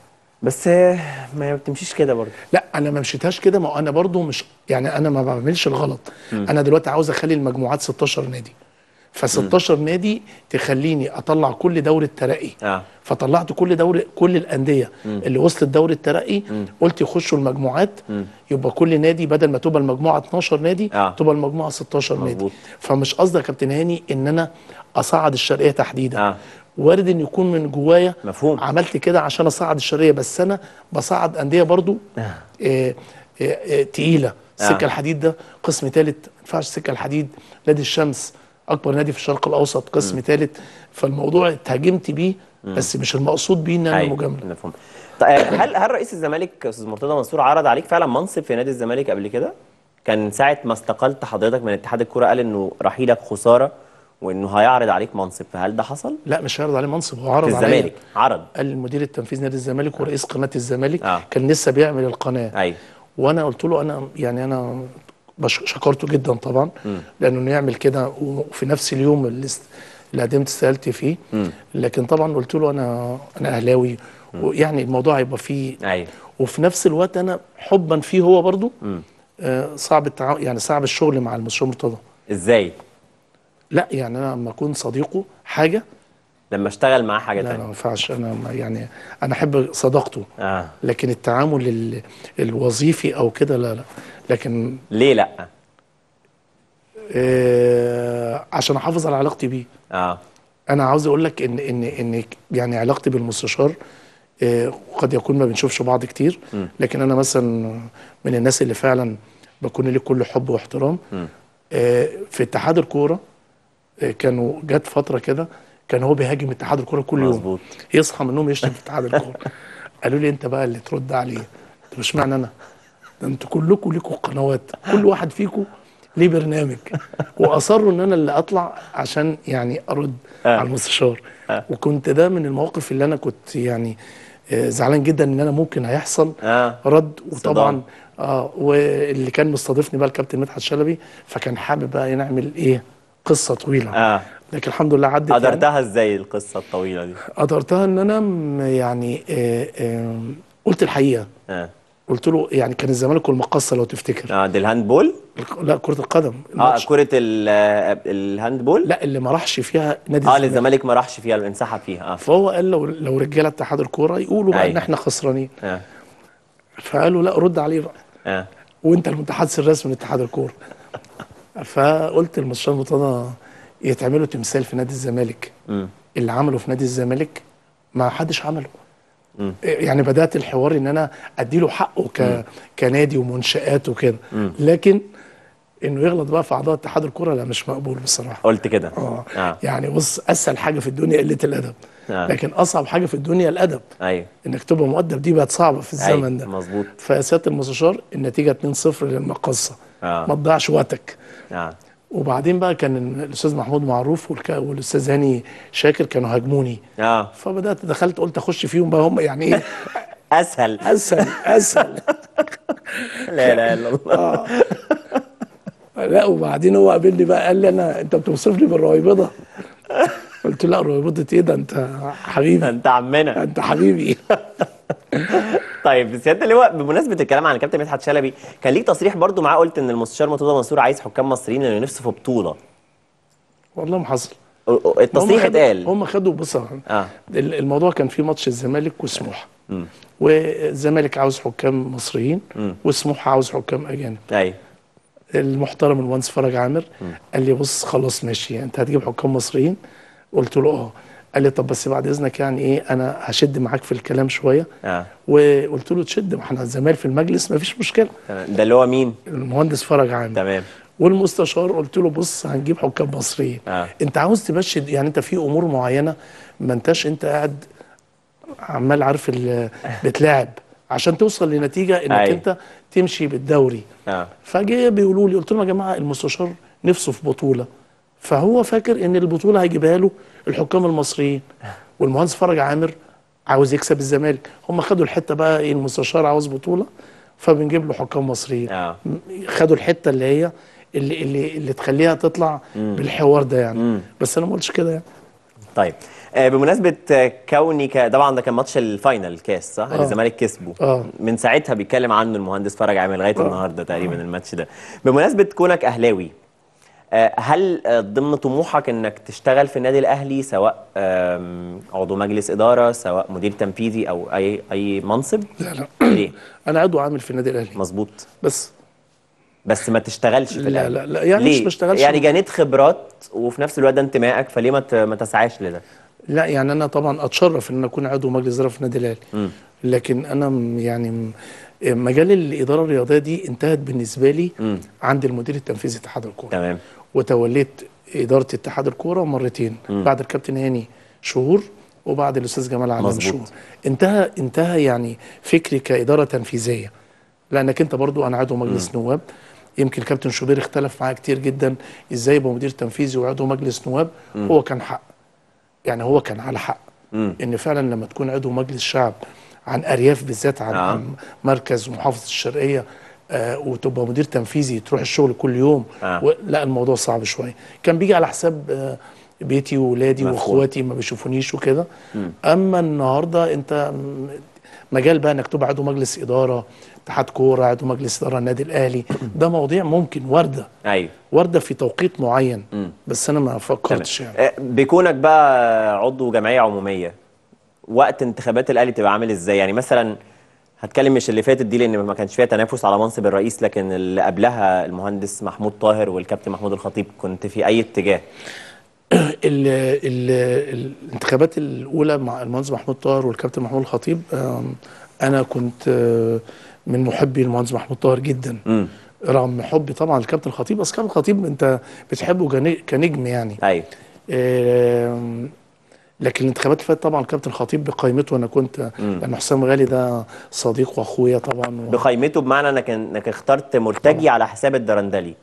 بس آه، ما بتمشيش كده برضه لا انا ما مشيتهاش كده ما هو انا برضو مش يعني انا ما بعملش الغلط انا دلوقتي عاوز اخلي المجموعات 16 نادي ف 16 نادي تخليني اطلع كل دوري الترقي اه فطلعت كل دوري كل الانديه اللي وصلت دوري الترقي قلت يخشوا المجموعات يبقى كل نادي بدل ما تبقى المجموعه 12 نادي آه. تبقى المجموعه 16 نادي مظبوط. فمش قصدي يا كابتن هاني ان انا اصعد الشرقيه تحديدا آه. وارد ان يكون من جوايا مفهوم. عملت كده عشان اصعد الشرقيه بس انا بصعد انديه برضو آه آه آه تقيله سكه آه. الحديد ده قسم ثالث ما ينفعش سكه الحديد نادي الشمس اكبر نادي في الشرق الاوسط قسم ثالث فالموضوع اتهاجمت بيه بس مش المقصود بيه ان انا أيوة، مجامله مفهوم طيب هل هل رئيس الزمالك استاذ مرتضى منصور عرض عليك فعلا منصب في نادي الزمالك قبل كده؟ كان ساعه ما استقلت حضرتك من اتحاد الكوره قال انه رحيلك خساره وانه هيعرض عليك منصب فهل ده حصل؟ لا مش هيعرض عليه منصب هو عرض في عليا. الزمالك عرض قال المدير التنفيذي نادي الزمالك ورئيس قناه الزمالك آه. كان لسه بيعمل القناه ايوه وانا قلت له انا يعني انا بش- شكرته جدا طبعا لانه انه يعمل كده وفي نفس اليوم اللي است- اللي قدمت استقالتي فيه لكن طبعا قلت له انا انا اهلاوي ويعني الموضوع هيبقى فيه ايوه وفي نفس الوقت انا حبا فيه هو برضو آه صعب التعا... يعني صعب الشغل مع المستشار مرتضى ازاي؟ لا يعني انا لما اكون صديقه حاجه لما اشتغل معاه حاجه لا لا ما تانية ينفعش انا ما- يعني انا احب صداقته اه لكن التعامل ال- الوظيفي او كده لا لا لكن ليه لا؟ آه عشان احافظ على علاقتي بيه اه انا عاوز اقول لك ان ان ان يعني علاقتي بالمستشار آه قد يكون ما بنشوفش بعض كتير لكن انا مثلا من الناس اللي فعلا بكون ليه كل حب واحترام آه في اتحاد الكوره آه كانوا جت فتره كده كان هو بيهاجم اتحاد الكوره كل يوم مظبوط. يصحى من النوم يشتم في اتحاد الكوره قالوا لي انت بقى اللي ترد عليه طب اشمعنى انا ده انتوا كلكم ليكوا قنوات كل واحد فيكم ليه برنامج واصروا ان انا اللي اطلع عشان يعني ارد آه. على المستشار وكنت ده من المواقف اللي انا كنت يعني آه، زعلان جدا ان انا ممكن هيحصل اه رد وطبعا صدام. اه واللي كان مستضيفني بقى الكابتن مدحت شلبي فكان حابب بقى نعمل ايه قصه طويله اه لكن الحمد لله عدت يعني. قدرتها ازاي القصه الطويله دي؟ قدرتها ان انا م- يعني آه آه قلت الحقيقه اه قلت له يعني كان الزمالك والمقصه لو تفتكر اه دي الهاندبول؟ لا كره القدم اه الماتش كره ال- آه، الهاندبول؟ لا اللي ما راحش فيها نادي اه الزمالك الزمالك ما راحش فيها انسحب فيها اه فهو قال لو لو رجاله اتحاد الكوره يقولوا بقى ان أيوة. احنا خسرانين اه فقالوا لا رد عليه بقى اه وانت المتحدث الرسمي لاتحاد الكوره فقلت للمستشار مرتضى يتعملوا تمثال في نادي الزمالك مم. اللي عمله في نادي الزمالك ما حدش عمله يعني بدات الحوار ان انا اديله حقه ك... كنادي ومنشات وكده لكن انه يغلط بقى في اعضاء اتحاد الكوره لا مش مقبول بصراحه قلت كده اه اه يعني بص اسهل حاجه في الدنيا قله الادب آه. لكن اصعب حاجه في الدنيا الادب ايوه انك تبقى مؤدب دي بقت صعبه في الزمن أيوة، ده مظبوط فسياده المستشار النتيجه 2-0 للمقصه آه. ما تضيعش وقتك اه وبعدين بقى كان الاستاذ محمود معروف والك... والاستاذ هاني شاكر كانوا هاجموني اه فبدات دخلت قلت اخش فيهم بقى هم يعني ايه اسهل اسهل اسهل لا اله الا الله لا وبعدين هو قابلني بقى قال لي انا انت بتوصفني بالرويبضه قلت له لا رويبضه ايه ده انت حبيبي انت عمنا انت حبيبي طيب سياده اللواء بمناسبه الكلام عن الكابتن مدحت شلبي كان ليك تصريح برضو معاه قلت ان المستشار مرتضى منصور عايز حكام مصريين لانه نفسه في بطوله والله ما حصل التصريح هم خدوا- اتقال هم خدوا بص اه ال- الموضوع كان في ماتش الزمالك وسموحه والزمالك عاوز حكام مصريين وسموحه عاوز حكام اجانب ايوه المحترم المهندس فرج عامر قال لي بص خلاص ماشي انت هتجيب حكام مصريين قلت له اه قال لي طب بس بعد اذنك يعني ايه انا هشد معاك في الكلام شويه اه وقلت له تشد ما احنا زمايل في المجلس ما فيش مشكله تمام ده اللي هو مين المهندس فرج عامر تمام والمستشار قلت له بص هنجيب حكام مصريين آه. انت عاوز تمشي يعني انت في امور معينه ما انتش انت قاعد عمال عارف ال- بتلاعب عشان توصل لنتيجه انك أيوة. انت تمشي بالدوري اه فجه بيقولوا لي قلت لهم يا جماعه المستشار نفسه في بطوله فهو فاكر ان البطوله هيجيبها له الحكام المصريين والمهندس فرج عامر عاوز يكسب الزمالك هم خدوا الحته بقى ايه المستشار عاوز بطوله فبنجيب له حكام مصريين اه خدوا الحته اللي هي اللي اللي اللي تخليها تطلع بالحوار ده يعني بس انا ما قلتش كده يعني طيب آه، بمناسبة آه، كونك طبعا ده كان ماتش الفاينل الكاس صح؟ اللي آه. الزمالك كسبه آه. من ساعتها بيتكلم عنه المهندس فرج عامر لغاية النهارده تقريبا الماتش ده بمناسبة كونك أهلاوي آه، هل آه، ضمن طموحك انك تشتغل في النادي الاهلي سواء آم، عضو مجلس اداره سواء مدير تنفيذي او اي اي منصب لا لا ليه انا عضو عامل في النادي الاهلي مظبوط بس بس ما تشتغلش في لا الاهلي لا لا يعني ليه؟ مش بشتغلش يعني جنيت خبرات وفي نفس الوقت ده انتمائك فليه ما ت- ما تسعاش لده لا يعني انا طبعا اتشرف ان أنا اكون عضو مجلس اداره في النادي الاهلي مم. لكن انا م- يعني م- مجال الاداره الرياضيه دي انتهت بالنسبه لي مم. عند المدير التنفيذي اتحاد الكوره تمام وتوليت اداره اتحاد الكوره مرتين بعد الكابتن هاني شهور وبعد الاستاذ جمال علام مظبوط. شهور انتهى انتهى يعني فكري كاداره تنفيذيه لانك انت برضو انا عضو مجلس نواب يمكن كابتن شوبير اختلف معايا كتير جدا ازاي يبقى مدير تنفيذي وعضو مجلس نواب هو كان حق يعني هو كان على حق مم. ان فعلا لما تكون عضو مجلس شعب عن ارياف بالذات عن, آه. آه. عن مركز ومحافظه الشرقيه آه وتبقى مدير تنفيذي تروح الشغل كل يوم آه. و... لا الموضوع صعب شويه كان بيجي على حساب آه بيتي وولادي مفهوم. واخواتي ما بيشوفونيش وكده اما النهارده انت م- مجال بقى انك تبقى عضو مجلس اداره اتحاد كوره عضو مجلس اداره النادي الاهلي ده مواضيع ممكن وارده ايوه وارده في توقيت معين مم. بس انا ما تمام فكرتش يعني آه، بكونك بقى عضو جمعيه عموميه وقت انتخابات الاهلي تبقى عامل ازاي يعني مثلا هتكلم مش اللي فاتت دي لان ما كانش فيها تنافس على منصب الرئيس لكن اللي قبلها المهندس محمود طاهر والكابتن محمود الخطيب كنت في اي اتجاه ال ال الانتخابات الاولى مع المهندس محمود طاهر والكابتن محمود الخطيب آم، انا كنت آه، من محبي المهندس محمود طاهر جدا امم رغم حبي طبعا للكابتن الخطيب بس الكابتن الخطيب انت بتحبه كن- كنجم يعني ايوه آم، لكن الانتخابات اللي فاتت طبعا الكابتن الخطيب بقيمته انا كنت لان حسام غالي ده صديق واخويا طبعا و... بقيمته بمعنى انك انك اخترت مرتجي على حساب الدرندلي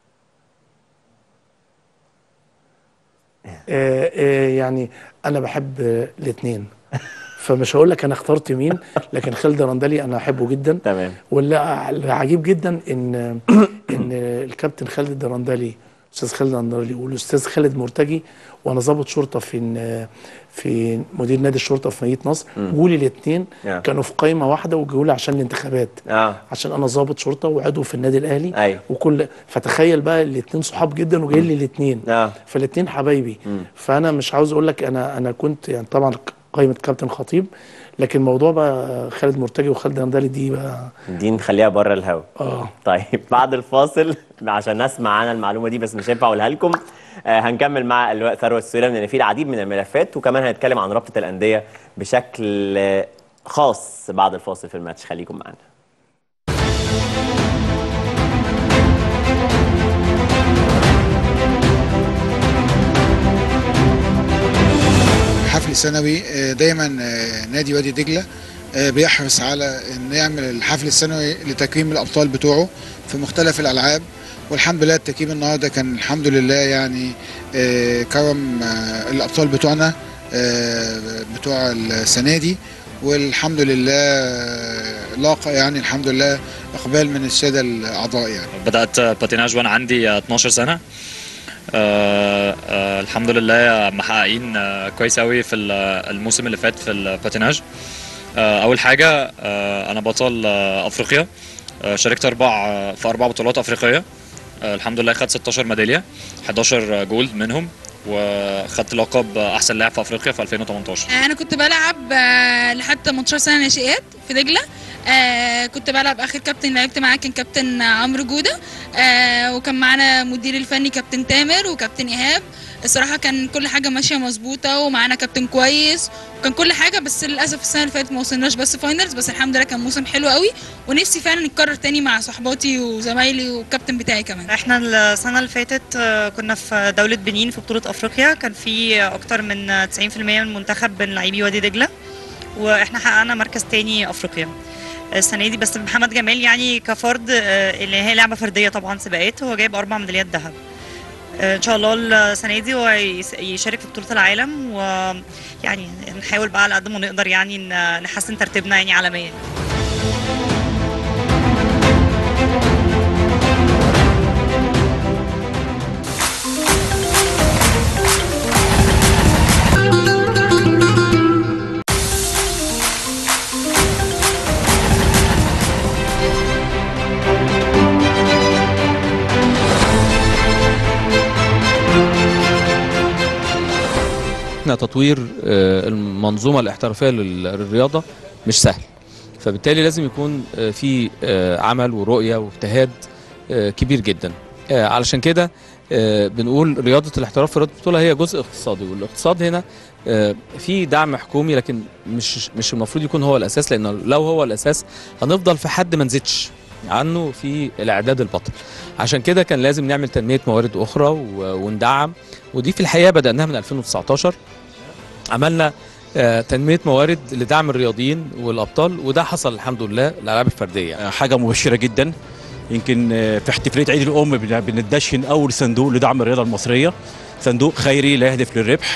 آه، آه، يعني انا بحب الاثنين فمش هقول لك انا اخترت مين لكن خالد رندلي انا احبه جدا تمام واللي عجيب جدا ان ان الكابتن خالد الدرندلي استاذ خالد الدرندلي والاستاذ خالد مرتجي وانا ضابط شرطه في في مدير نادي الشرطه في مدينه نصر جولي الاثنين آه. كانوا في قائمه واحده وجولي عشان الانتخابات اه عشان انا ضابط شرطه وعضو في النادي الاهلي أيوة. وكل فتخيل بقى الاثنين صحاب جدا وجايين لي الاثنين اه فالاثنين حبايبي فانا مش عاوز اقول لك انا انا كنت يعني طبعا قائمه كابتن خطيب لكن موضوع بقى خالد مرتجي وخالد رندلي دي بقى دي نخليها بره الهوا اه طيب بعد الفاصل عشان نسمع انا المعلومه دي بس مش هينفع اقولها لكم آه هنكمل مع اللواء ثروت السويلم لان في العديد من الملفات وكمان هنتكلم عن رابطه الانديه بشكل آه، خاص بعد الفاصل في الماتش خليكم معانا حفل سنوي آه، دايما آه، نادي وادي دجله آه، بيحرص على انه يعمل الحفل السنوي لتكريم الابطال بتوعه في مختلف الالعاب والحمد لله التكريم النهارده كان الحمد لله يعني آه، كرم آه، الابطال بتوعنا آه، بتوع السنه دي والحمد لله آه، لاقى يعني الحمد لله اقبال من الساده الاعضاء يعني بدأت باتيناج وانا عندي 12 سنة آه آه الحمد لله محققين آه كويس قوي في ال- الموسم اللي فات في الباتيناج آه اول حاجة آه انا بطل آه افريقيا آه شاركت اربع آه في اربع بطولات افريقية آه الحمد لله خدت 16 ميدالية 11 جولد منهم وخدت لقب احسن لاعب في افريقيا في 2018 انا كنت بلعب آه، لحد 18 سنه ناشئات في دجله آه كنت بلعب اخر كابتن لعبت معاه كان كابتن عمرو جوده آه وكان معانا مدير الفني كابتن تامر وكابتن ايهاب الصراحه كان كل حاجه ماشيه مظبوطه ومعانا كابتن كويس وكان كل حاجه بس للاسف السنه اللي فاتت ما وصلناش بس فاينلز بس الحمد لله كان موسم حلو قوي ونفسي فعلا يتكرر تاني مع صحباتي وزمايلي والكابتن بتاعي كمان احنا السنة اللي فاتت آه، كنا في دولة بنين في بطولة افريقيا كان في اكتر من آه، 90% من المنتخب من لاعبي وادي دجلة واحنا حققنا مركز تاني افريقيا السنة دي بس محمد جمال يعني كفرد آه، اللي هي لعبة فردية طبعا سباقات هو جايب اربع ميداليات ذهب آه، ان شاء الله السنة دي هو يس- يشارك في بطولة العالم ويعني نحاول بقى على قد ما نقدر يعني ن- نحسن ترتيبنا يعني عالميا احنا تطوير آه، المنظومه الاحترافيه لل- للرياضه مش سهل فبالتالي لازم يكون آه، في آه، عمل ورؤيه واجتهاد آه، كبير جدا آه، علشان كده آه، بنقول رياضه الاحتراف في رياضه البطوله هي جزء اقتصادي والاقتصاد هنا آه، في دعم حكومي لكن مش مش المفروض يكون هو الاساس لان لو هو الاساس هنفضل في حد ما نزيدش عنه في الاعداد البطل عشان كده كان لازم نعمل تنميه موارد اخرى و- وندعم ودي في الحقيقه بداناها من 2019 عملنا آه، تنميه موارد لدعم الرياضيين والابطال وده حصل الحمد لله الالعاب الفرديه يعني. حاجه مبشره جدا يمكن آه، في احتفاليه عيد الام بن- بندشن اول صندوق لدعم الرياضه المصريه صندوق خيري لا يهدف للربح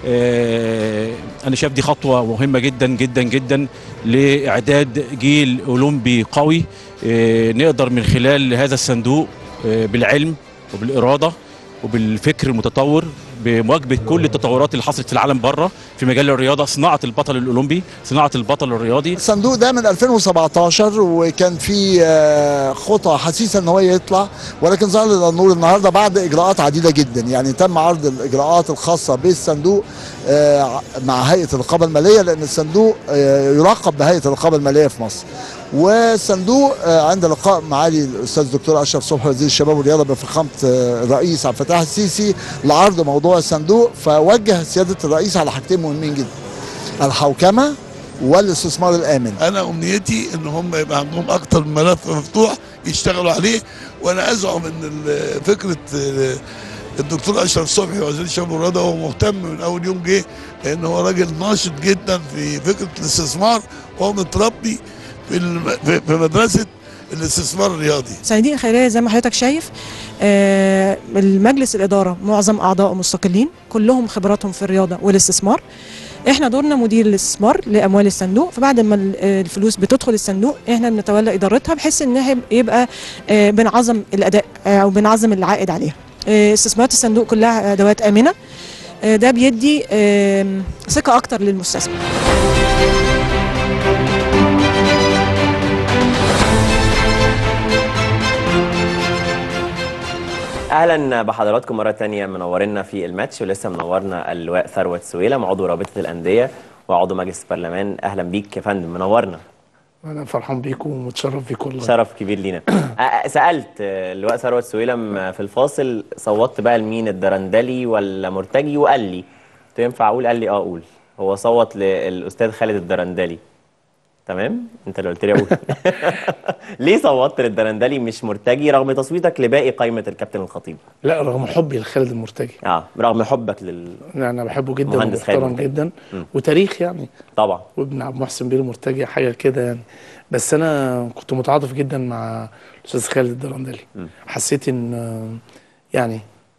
آه، انا شايف دي خطوه مهمه جدا جدا جدا لاعداد جيل اولمبي قوي آه، نقدر من خلال هذا الصندوق آه، بالعلم وبالاراده وبالفكر المتطور بمواجهه كل التطورات اللي حصلت في العالم بره في مجال الرياضه صناعه البطل الاولمبي صناعه البطل الرياضي الصندوق ده من 2017 وكان في آه، خطى حسيسه ان هو يطلع ولكن ظهر للنور النهارده بعد اجراءات عديده جدا يعني تم عرض الاجراءات الخاصه بالصندوق آه، مع هيئه الرقابه الماليه لان الصندوق آه، يراقب بهيئه الرقابه الماليه في مصر والصندوق آه، عند لقاء معالي الاستاذ الدكتور اشرف صبحي وزير الشباب والرياضه بفخامه آه، الرئيس عبد الفتاح السيسي لعرض موضوع الصندوق فوجه سياده الرئيس على حاجتين مهمين جدا الحوكمه والاستثمار الامن انا امنيتي ان هم يبقى عندهم اكتر من ملف مفتوح يشتغلوا عليه وانا ازعم ان ال- فكره ال- الدكتور اشرف صبحي وزير الشباب والرياضه هو مهتم من اول يوم جه لان هو راجل ناشط جدا في فكره الاستثمار وهو متربي في الم- في في مدرسه الاستثمار الرياضي صناديق الخيريه زي ما حضرتك شايف آه، المجلس الاداره معظم اعضائه مستقلين كلهم خبراتهم في الرياضه والاستثمار احنا دورنا مدير الاستثمار لاموال الصندوق فبعد ما ال- آه، الفلوس بتدخل الصندوق احنا بنتولى ادارتها بحيث انها يبقى آه، بنعظم الاداء آه، او بنعظم العائد عليها آه، استثمارات الصندوق كلها ادوات امنه آه، ده بيدي آه، ثقه اكتر للمستثمر اهلا بحضراتكم مره تانية منورنا في الماتش ولسه منورنا اللواء ثروت سويلم عضو رابطه الانديه وعضو مجلس البرلمان اهلا بيك يا فندم منورنا انا فرحان بيكم ومتشرف بيكم والله شرف كبير لينا أ- سالت آه، اللواء ثروت سويلم آه، في الفاصل صوتت بقى لمين الدرندلي ولا مرتجي وقال لي قلت له ينفع اقول قال لي اه اقول هو صوت للاستاذ خالد الدرندلي تمام انت اللي قلت لي اقول ليه صوتت للدرندلي مش مرتجي رغم تصويتك لباقي قائمه الكابتن الخطيب لا رغم حبي لخالد المرتجي اه رغم حبك لل انا بحبه جدا مهندس خالد ومحترم المرتجي. جدا مم. وتاريخ يعني طبعا وابن عبد المحسن بيه المرتجي حاجه كده يعني بس انا كنت متعاطف جدا مع الاستاذ خالد الدرندلي مم. حسيت ان آه، يعني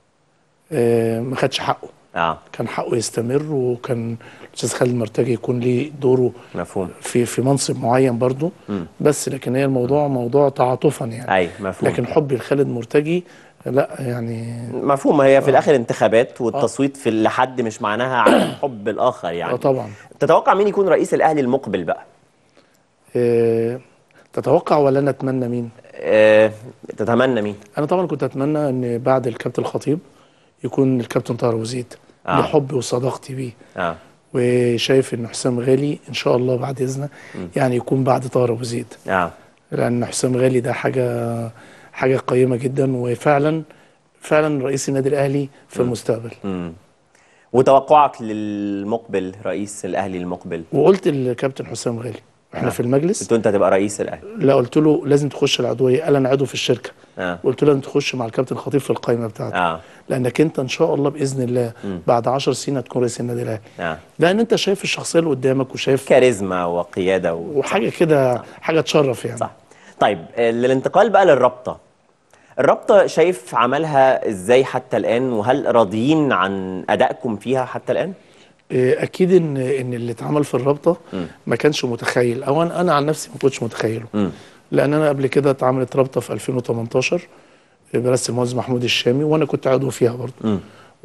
آه، ما خدش حقه اه كان حقه يستمر وكان الاستاذ خالد المرتجي يكون ليه دوره مفهوم في في منصب معين برضه مم. بس لكن هي الموضوع موضوع تعاطفا يعني اي مفهوم لكن حبي لخالد مرتجي لا يعني مفهوم هي في الاخر انتخابات والتصويت في لحد مش معناها عن حب الاخر اه يعني طبعا تتوقع مين يكون رئيس الاهلي المقبل بقى آه، تتوقع ولا انا اتمنى مين؟ أه تتمنى مين انا طبعا كنت اتمنى ان بعد الكابتن الخطيب يكون الكابتن طاهر أبو زيد آه. لحبي وصداقتي بيه اه وشايف ان حسام غالي ان شاء الله بعد اذنه يعني يكون بعد طاهر ابو زيد اه لان حسام غالي ده حاجه حاجه قيمه جدا وفعلا فعلا رئيس النادي الاهلي في المستقبل مم. وتوقعك للمقبل رئيس الاهلي المقبل وقلت للكابتن حسام غالي احنا آه. في المجلس قلت له انت هتبقى رئيس الاهلي لا قلت له لازم تخش العضويه قال انا عضو في الشركه اه قلت له لازم تخش مع الكابتن خطيب في القائمه بتاعتك اه لانك انت ان شاء الله باذن الله مم. بعد 10 سنين هتكون رئيس النادي الاهلي اه لان انت شايف الشخصيه اللي قدامك وشايف كاريزما وقياده و... وحاجه كده حاجه تشرف يعني صح طيب آه، للانتقال بقى للرابطه الرابطه شايف عملها ازاي حتى الان وهل راضيين عن ادائكم فيها حتى الان إيه، اكيد ان ان اللي اتعمل في الرابطه مم. ما كانش متخيل او انا أنا عن نفسي ما كنتش متخيله مم. لان انا قبل كده اتعملت رابطه في 2018 برئاسه المهندس محمود الشامي وانا كنت عضو فيها برضه مم.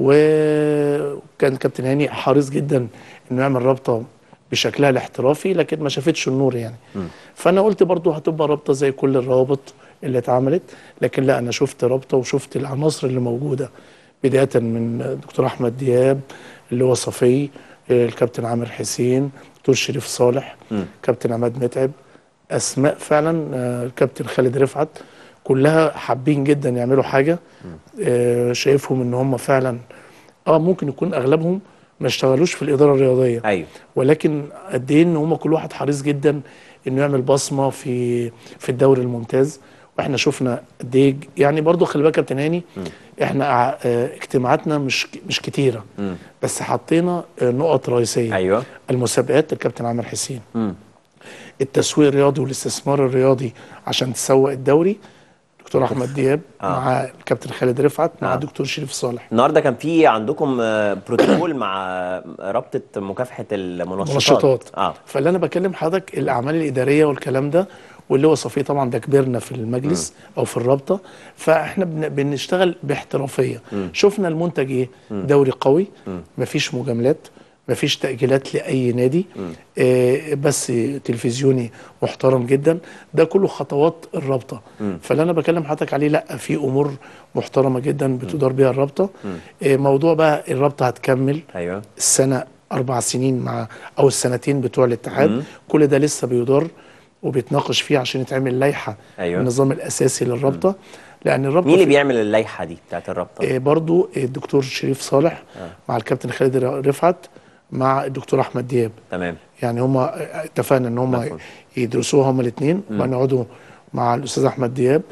وكان كابتن هاني حريص جدا انه يعمل رابطه بشكلها الاحترافي لكن ما شافتش النور يعني مم. فانا قلت برضو هتبقى رابطه زي كل الروابط اللي اتعملت لكن لا انا شفت رابطه وشفت العناصر اللي موجوده بدايه من دكتور احمد دياب اللي هو صفي آه، الكابتن عامر حسين دكتور شريف صالح مم. كابتن عماد متعب اسماء فعلا آه، الكابتن خالد رفعت كلها حابين جدا يعملوا حاجه آه، شايفهم ان هم فعلا اه ممكن يكون اغلبهم ما اشتغلوش في الاداره الرياضيه ايوه ولكن قد ايه ان هم كل واحد حريص جدا انه يعمل بصمه في في الدوري الممتاز واحنا شفنا قد ايه يعني برضو خلي بالك يا كابتن هاني احنا ع- آه، اجتماعاتنا مش مش كتيره مم. بس حطينا آه، نقط رئيسيه ايوه المسابقات الكابتن عامر حسين مم. التسويق الرياضي والاستثمار الرياضي عشان تسوق الدوري دكتور احمد دياب آه. مع الكابتن خالد رفعت مع آه. الدكتور شريف صالح النهارده كان في عندكم آه، بروتوكول مع رابطه مكافحه المنشطات منشطات اه فاللي انا بكلم حضرتك الاعمال الاداريه والكلام ده واللي هو صفيه طبعا ده كبرنا في المجلس او في الرابطه فاحنا بن- بنشتغل باحترافيه شفنا المنتج ايه دوري قوي مفيش مجاملات مفيش تاجيلات لاي نادي آه بس تلفزيوني محترم جدا ده كله خطوات الرابطه فاللي انا بكلم حضرتك عليه لا في امور محترمه جدا بتدار بيها الرابطه آه موضوع بقى الرابطه هتكمل ايوه السنه اربع سنين مع او السنتين بتوع الاتحاد كل ده لسه بيدار وبيتناقش فيه عشان يتعمل لائحه أيوة. النظام الاساسي للرابطه لان الرابطه مين اللي في- بيعمل اللائحه دي بتاعت الرابطه آه، برضو الدكتور شريف صالح مع الكابتن خالد رفعت مع الدكتور احمد دياب تمام يعني هم اتفقنا ان هم مفهوم. يدرسوها هم الاثنين ويقعدوا مع الاستاذ احمد دياب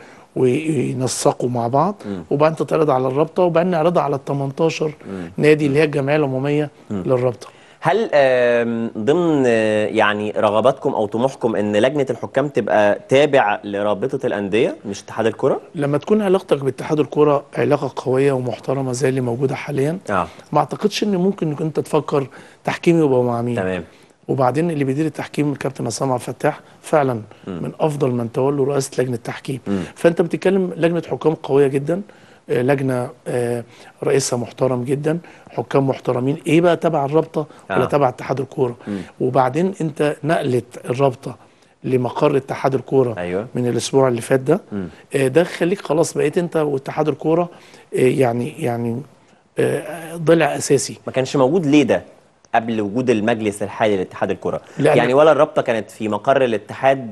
وينسقوا مع بعض وبعدين تتعرض على الرابطه وبعدين نعرضها على ال 18 نادي اللي هي الجمعيه العموميه للرابطه هل آم، ضمن آه، يعني رغباتكم او طموحكم ان لجنه الحكام تبقى تابع لرابطه الانديه مش اتحاد الكره لما تكون علاقتك باتحاد الكوره علاقه قويه ومحترمه زي اللي موجوده حاليا اه ما اعتقدش ان ممكن انك انت تفكر تحكيم يبقى مع مين تمام وبعدين اللي بيدير التحكيم الكابتن عصام عبد الفتاح فعلا من افضل من تولوا رئاسه لجنه التحكيم فانت بتتكلم لجنه حكام قويه جدا آه، لجنه آه، رئيسها محترم جدا حكام محترمين ايه بقى تبع الرابطه ولا آه. تبع اتحاد الكوره وبعدين انت نقلت الرابطه لمقر اتحاد الكوره أيوة. من الاسبوع اللي فات ده آه، ده خليك خلاص بقيت انت واتحاد الكوره آه، يعني يعني آه، ضلع اساسي ما كانش موجود ليه ده قبل وجود المجلس الحالي لاتحاد الكره لأن- يعني ولا الرابطه كانت في مقر الاتحاد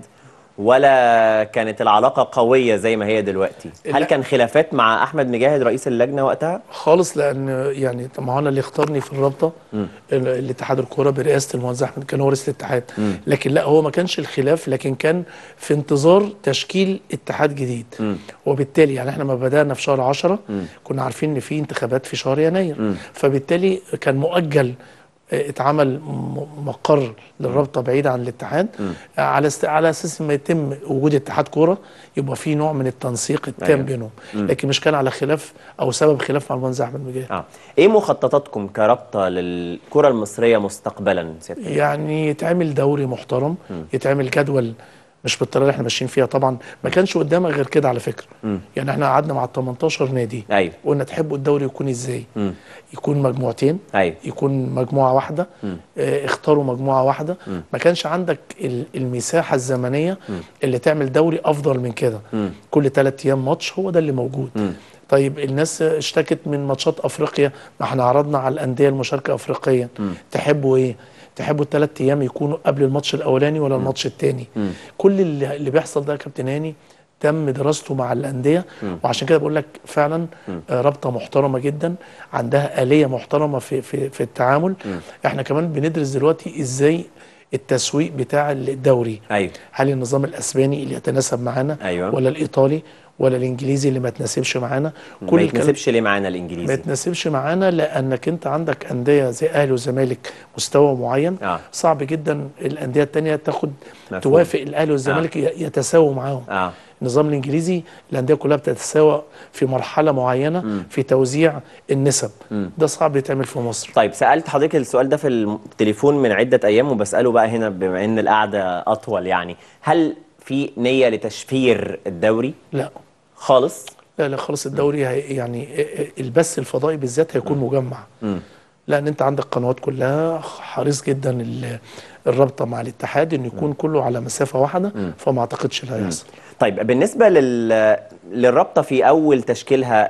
ولا كانت العلاقه قويه زي ما هي دلوقتي هل لا. كان خلافات مع احمد مجاهد رئيس اللجنه وقتها خالص لان يعني طب ما هو انا اللي اختارني في الرابطه ال- الاتحاد الكوره برئاسه المهندس احمد كان هو رئيس الاتحاد لكن لا هو ما كانش الخلاف لكن كان في انتظار تشكيل اتحاد جديد وبالتالي يعني احنا ما بدانا في شهر 10 كنا عارفين ان في انتخابات في شهر يناير فبالتالي كان مؤجل آه، اتعمل م- مقر للرابطه بعيد عن الاتحاد آه، على است... على اساس ما يتم وجود اتحاد كوره يبقى في نوع من التنسيق التام أيوة. بينهم لكن مش كان على خلاف او سبب خلاف مع المهندس احمد مجاهد اه ايه مخططاتكم كرابطه للكره المصريه مستقبلا سيادة اللواء؟ يعني يتعمل دوري محترم يتعمل جدول مش بالطريقه اللي احنا ماشيين فيها طبعا ما كانش قدامك غير كده على فكره يعني احنا قعدنا مع ال 18 نادي ايوه قلنا تحبوا الدوري يكون ازاي مم. يكون مجموعتين ايوه يكون مجموعه واحده اه اختاروا مجموعه واحده ما كانش عندك ال- المساحه الزمنيه اللي تعمل دوري افضل من كده كل ثلاث ايام ماتش هو ده اللي موجود طيب الناس اشتكت من ماتشات افريقيا ما احنا عرضنا على الانديه المشاركه افريقيا تحبوا ايه تحبوا الثلاث ايام يكونوا قبل الماتش الاولاني ولا الماتش الثاني كل اللي, اللي بيحصل ده يا كابتن هاني تم دراسته مع الانديه وعشان كده بقول لك فعلا آه، رابطه محترمه جدا عندها اليه محترمه في في في التعامل احنا كمان بندرس دلوقتي ازاي التسويق بتاع الدوري ايوه هل النظام الاسباني اللي يتناسب معانا أيوة. ولا الايطالي ولا الانجليزي اللي ما يتناسبش معانا ما الكلام- يتناسبش ليه معانا ما الانجليزي يتناسبش معانا لانك انت عندك انديه زي اهلي وزمالك مستوى معين آه. صعب جدا الانديه التانية تاخد مفهوم. توافق الاهلي والزمالك ي- يتساووا معاهم اه النظام الانجليزي الانديه كلها بتتساوى في مرحله معينه في توزيع النسب ده صعب يتعمل في مصر طيب سالت حضرتك السؤال ده في التليفون من عده ايام وبساله بقى هنا بما ان القعده اطول يعني هل في نيه لتشفير الدوري لا خالص لا لا خالص الدوري هي يعني البث الفضائي بالذات هيكون مجمع لان انت عندك قنوات كلها حريص جدا ال- الرابطه مع الاتحاد انه يكون كله على مسافه واحده فما اعتقدش ده هيحصل طيب بالنسبه لل... للرابطه في اول تشكيلها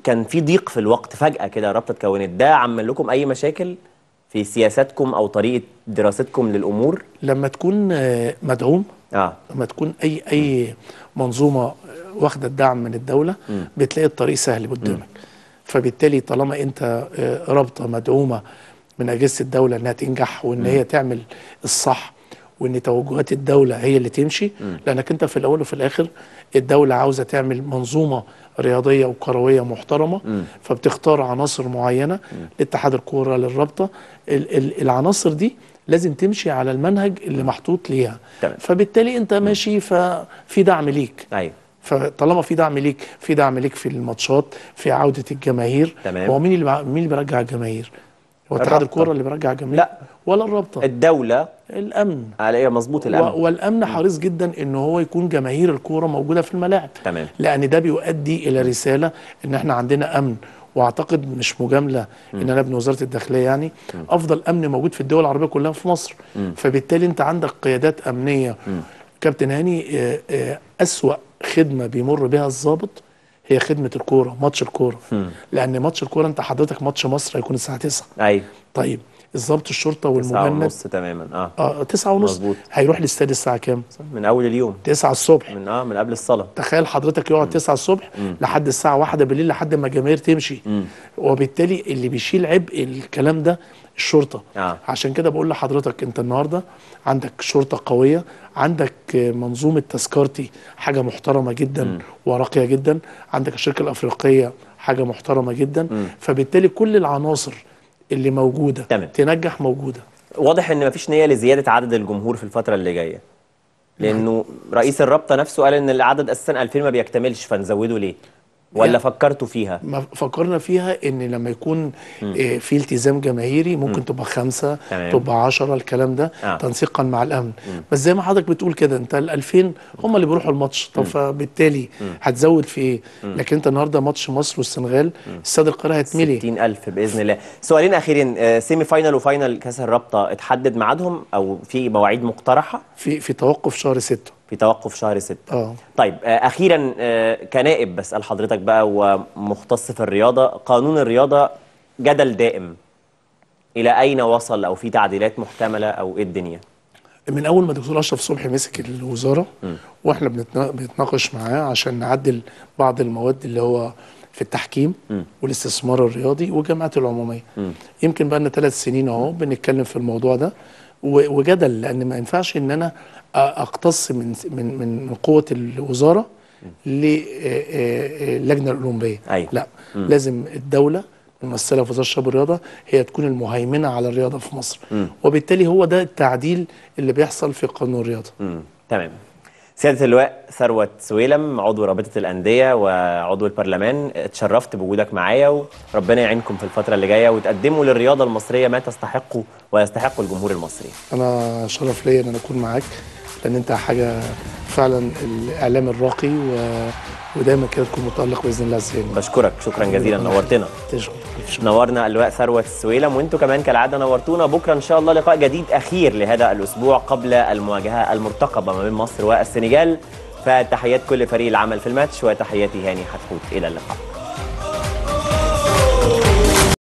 كان في ضيق في الوقت فجاه كده الرابطه اتكونت ده عمل لكم اي مشاكل في سياساتكم او طريقه دراستكم للامور لما تكون آه، مدعوم اه لما تكون اي اي منظومه واخده الدعم من الدوله مم. بتلاقي الطريق سهل قدامك فبالتالي طالما انت آه، رابطه مدعومه من اجهزه الدوله انها تنجح وان مم. هي تعمل الصح وان توجهات الدوله هي اللي تمشي مم. لانك انت في الاول وفي الاخر الدوله عاوزه تعمل منظومه رياضيه وكرويه محترمه مم. فبتختار عناصر معينه لاتحاد الكوره للرابطه ال- ال- العناصر دي لازم تمشي على المنهج اللي محطوط ليها تمام. فبالتالي انت ماشي ففي دعم ليك ايوه فطالما في دعم ليك في دعم ليك في الماتشات في عوده الجماهير تمام. هو مين اللي بع- مين اللي بيرجع الجماهير هو اتحاد الرابطة. الكوره اللي بيرجع الجماهير لا. ولا الرابطه الدوله الامن على مظبوط و- الامن والامن حريص جدا ان هو يكون جماهير الكوره موجوده في الملاعب تمام لان ده بيؤدي الى رساله ان احنا عندنا امن واعتقد مش مجامله ان انا ابن وزاره الداخليه يعني افضل امن موجود في الدول العربيه كلها في مصر مم. فبالتالي انت عندك قيادات امنيه مم. كابتن هاني آه، آه، اسوا خدمه بيمر بها الضابط هي خدمه الكوره ماتش الكوره مم. لان ماتش الكوره انت حضرتك ماتش مصر هيكون الساعه 9 ايوه طيب الضابط الشرطه تسعة والمجند ونص تماما اه اه 9 ونص مظبوط. هيروح الاستاد الساعه كام من اول اليوم 9 الصبح من اه من قبل الصلاه تخيل حضرتك يقعد 9 الصبح مم. لحد الساعه 1 بالليل لحد ما الجماهير تمشي مم. وبالتالي اللي بيشيل عبء الكلام ده الشرطه اه عشان كده بقول لحضرتك انت النهارده عندك شرطه قويه عندك آه، منظومه تذكرتي حاجه محترمه جدا مم. وراقيه جدا عندك الشركه الافريقيه حاجه محترمه جدا مم. فبالتالي كل العناصر اللي موجوده تمام. تنجح موجوده واضح ان مفيش نيه لزياده عدد الجمهور في الفتره اللي جايه لانه رئيس الرابطه نفسه قال ان العدد اساسا 2000 ما بيكتملش فنزوده ليه ولا يا- فكرتوا فيها ما فكرنا فيها ان لما يكون آه، في التزام جماهيري ممكن تبقى خمسة تمام. تبقى عشرة الكلام ده آه. تنسيقا مع الامن بس زي ما حضرتك بتقول كده انت ال 2000 هم اللي بيروحوا الماتش طب فبالتالي هتزود في ايه لكن انت النهارده ماتش مصر والسنغال استاد القاهره هيتملي 60000 باذن الله سؤالين اخيرين آه، سيمي فاينال وفاينال كاس الرابطه اتحدد ميعادهم او في مواعيد مقترحه في في توقف شهر 6 في توقف شهر 6 اه طيب آه، اخيرا آه، كنائب بسال حضرتك بقى ومختص في الرياضه قانون الرياضه جدل دائم الى اين وصل او في تعديلات محتمله او ايه الدنيا من اول ما دكتور اشرف صبحي مسك الوزاره واحنا بنتنا- بنتناقش معاه عشان نعدل بعض المواد اللي هو في التحكيم مم. والاستثمار الرياضي والجامعات العموميه مم. يمكن بقى لنا ثلاث سنين اهو بنتكلم في الموضوع ده و- وجدل لان ما ينفعش ان انا أ- اقتص من من من من قوه الوزاره للجنه الاولمبيه أيوة. لا مم. لازم الدوله الممثله في وزاره الشباب والرياضه هي تكون المهيمنه على الرياضه في مصر مم. وبالتالي هو ده التعديل اللي بيحصل في قانون الرياضه مم. تمام سيادة اللواء ثروت سويلم عضو رابطة الأندية وعضو البرلمان اتشرفت بوجودك معايا وربنا يعينكم في الفترة اللي جاية وتقدموا للرياضة المصرية ما تستحقه ويستحقه الجمهور المصري انا شرف ليا ان انا اكون معاك لان انت حاجه فعلا الاعلام الراقي و... ودايما كده تكون متالق باذن الله عز وجل بشكرك شكرا جزيلا نورتنا تشكر نورنا اللواء ثروت السويلم وانتم كمان كالعاده نورتونا بكره ان شاء الله لقاء جديد اخير لهذا الاسبوع قبل المواجهه المرتقبه ما بين مصر والسنغال فتحيات كل فريق العمل في الماتش وتحياتي هاني حتحوت الى اللقاء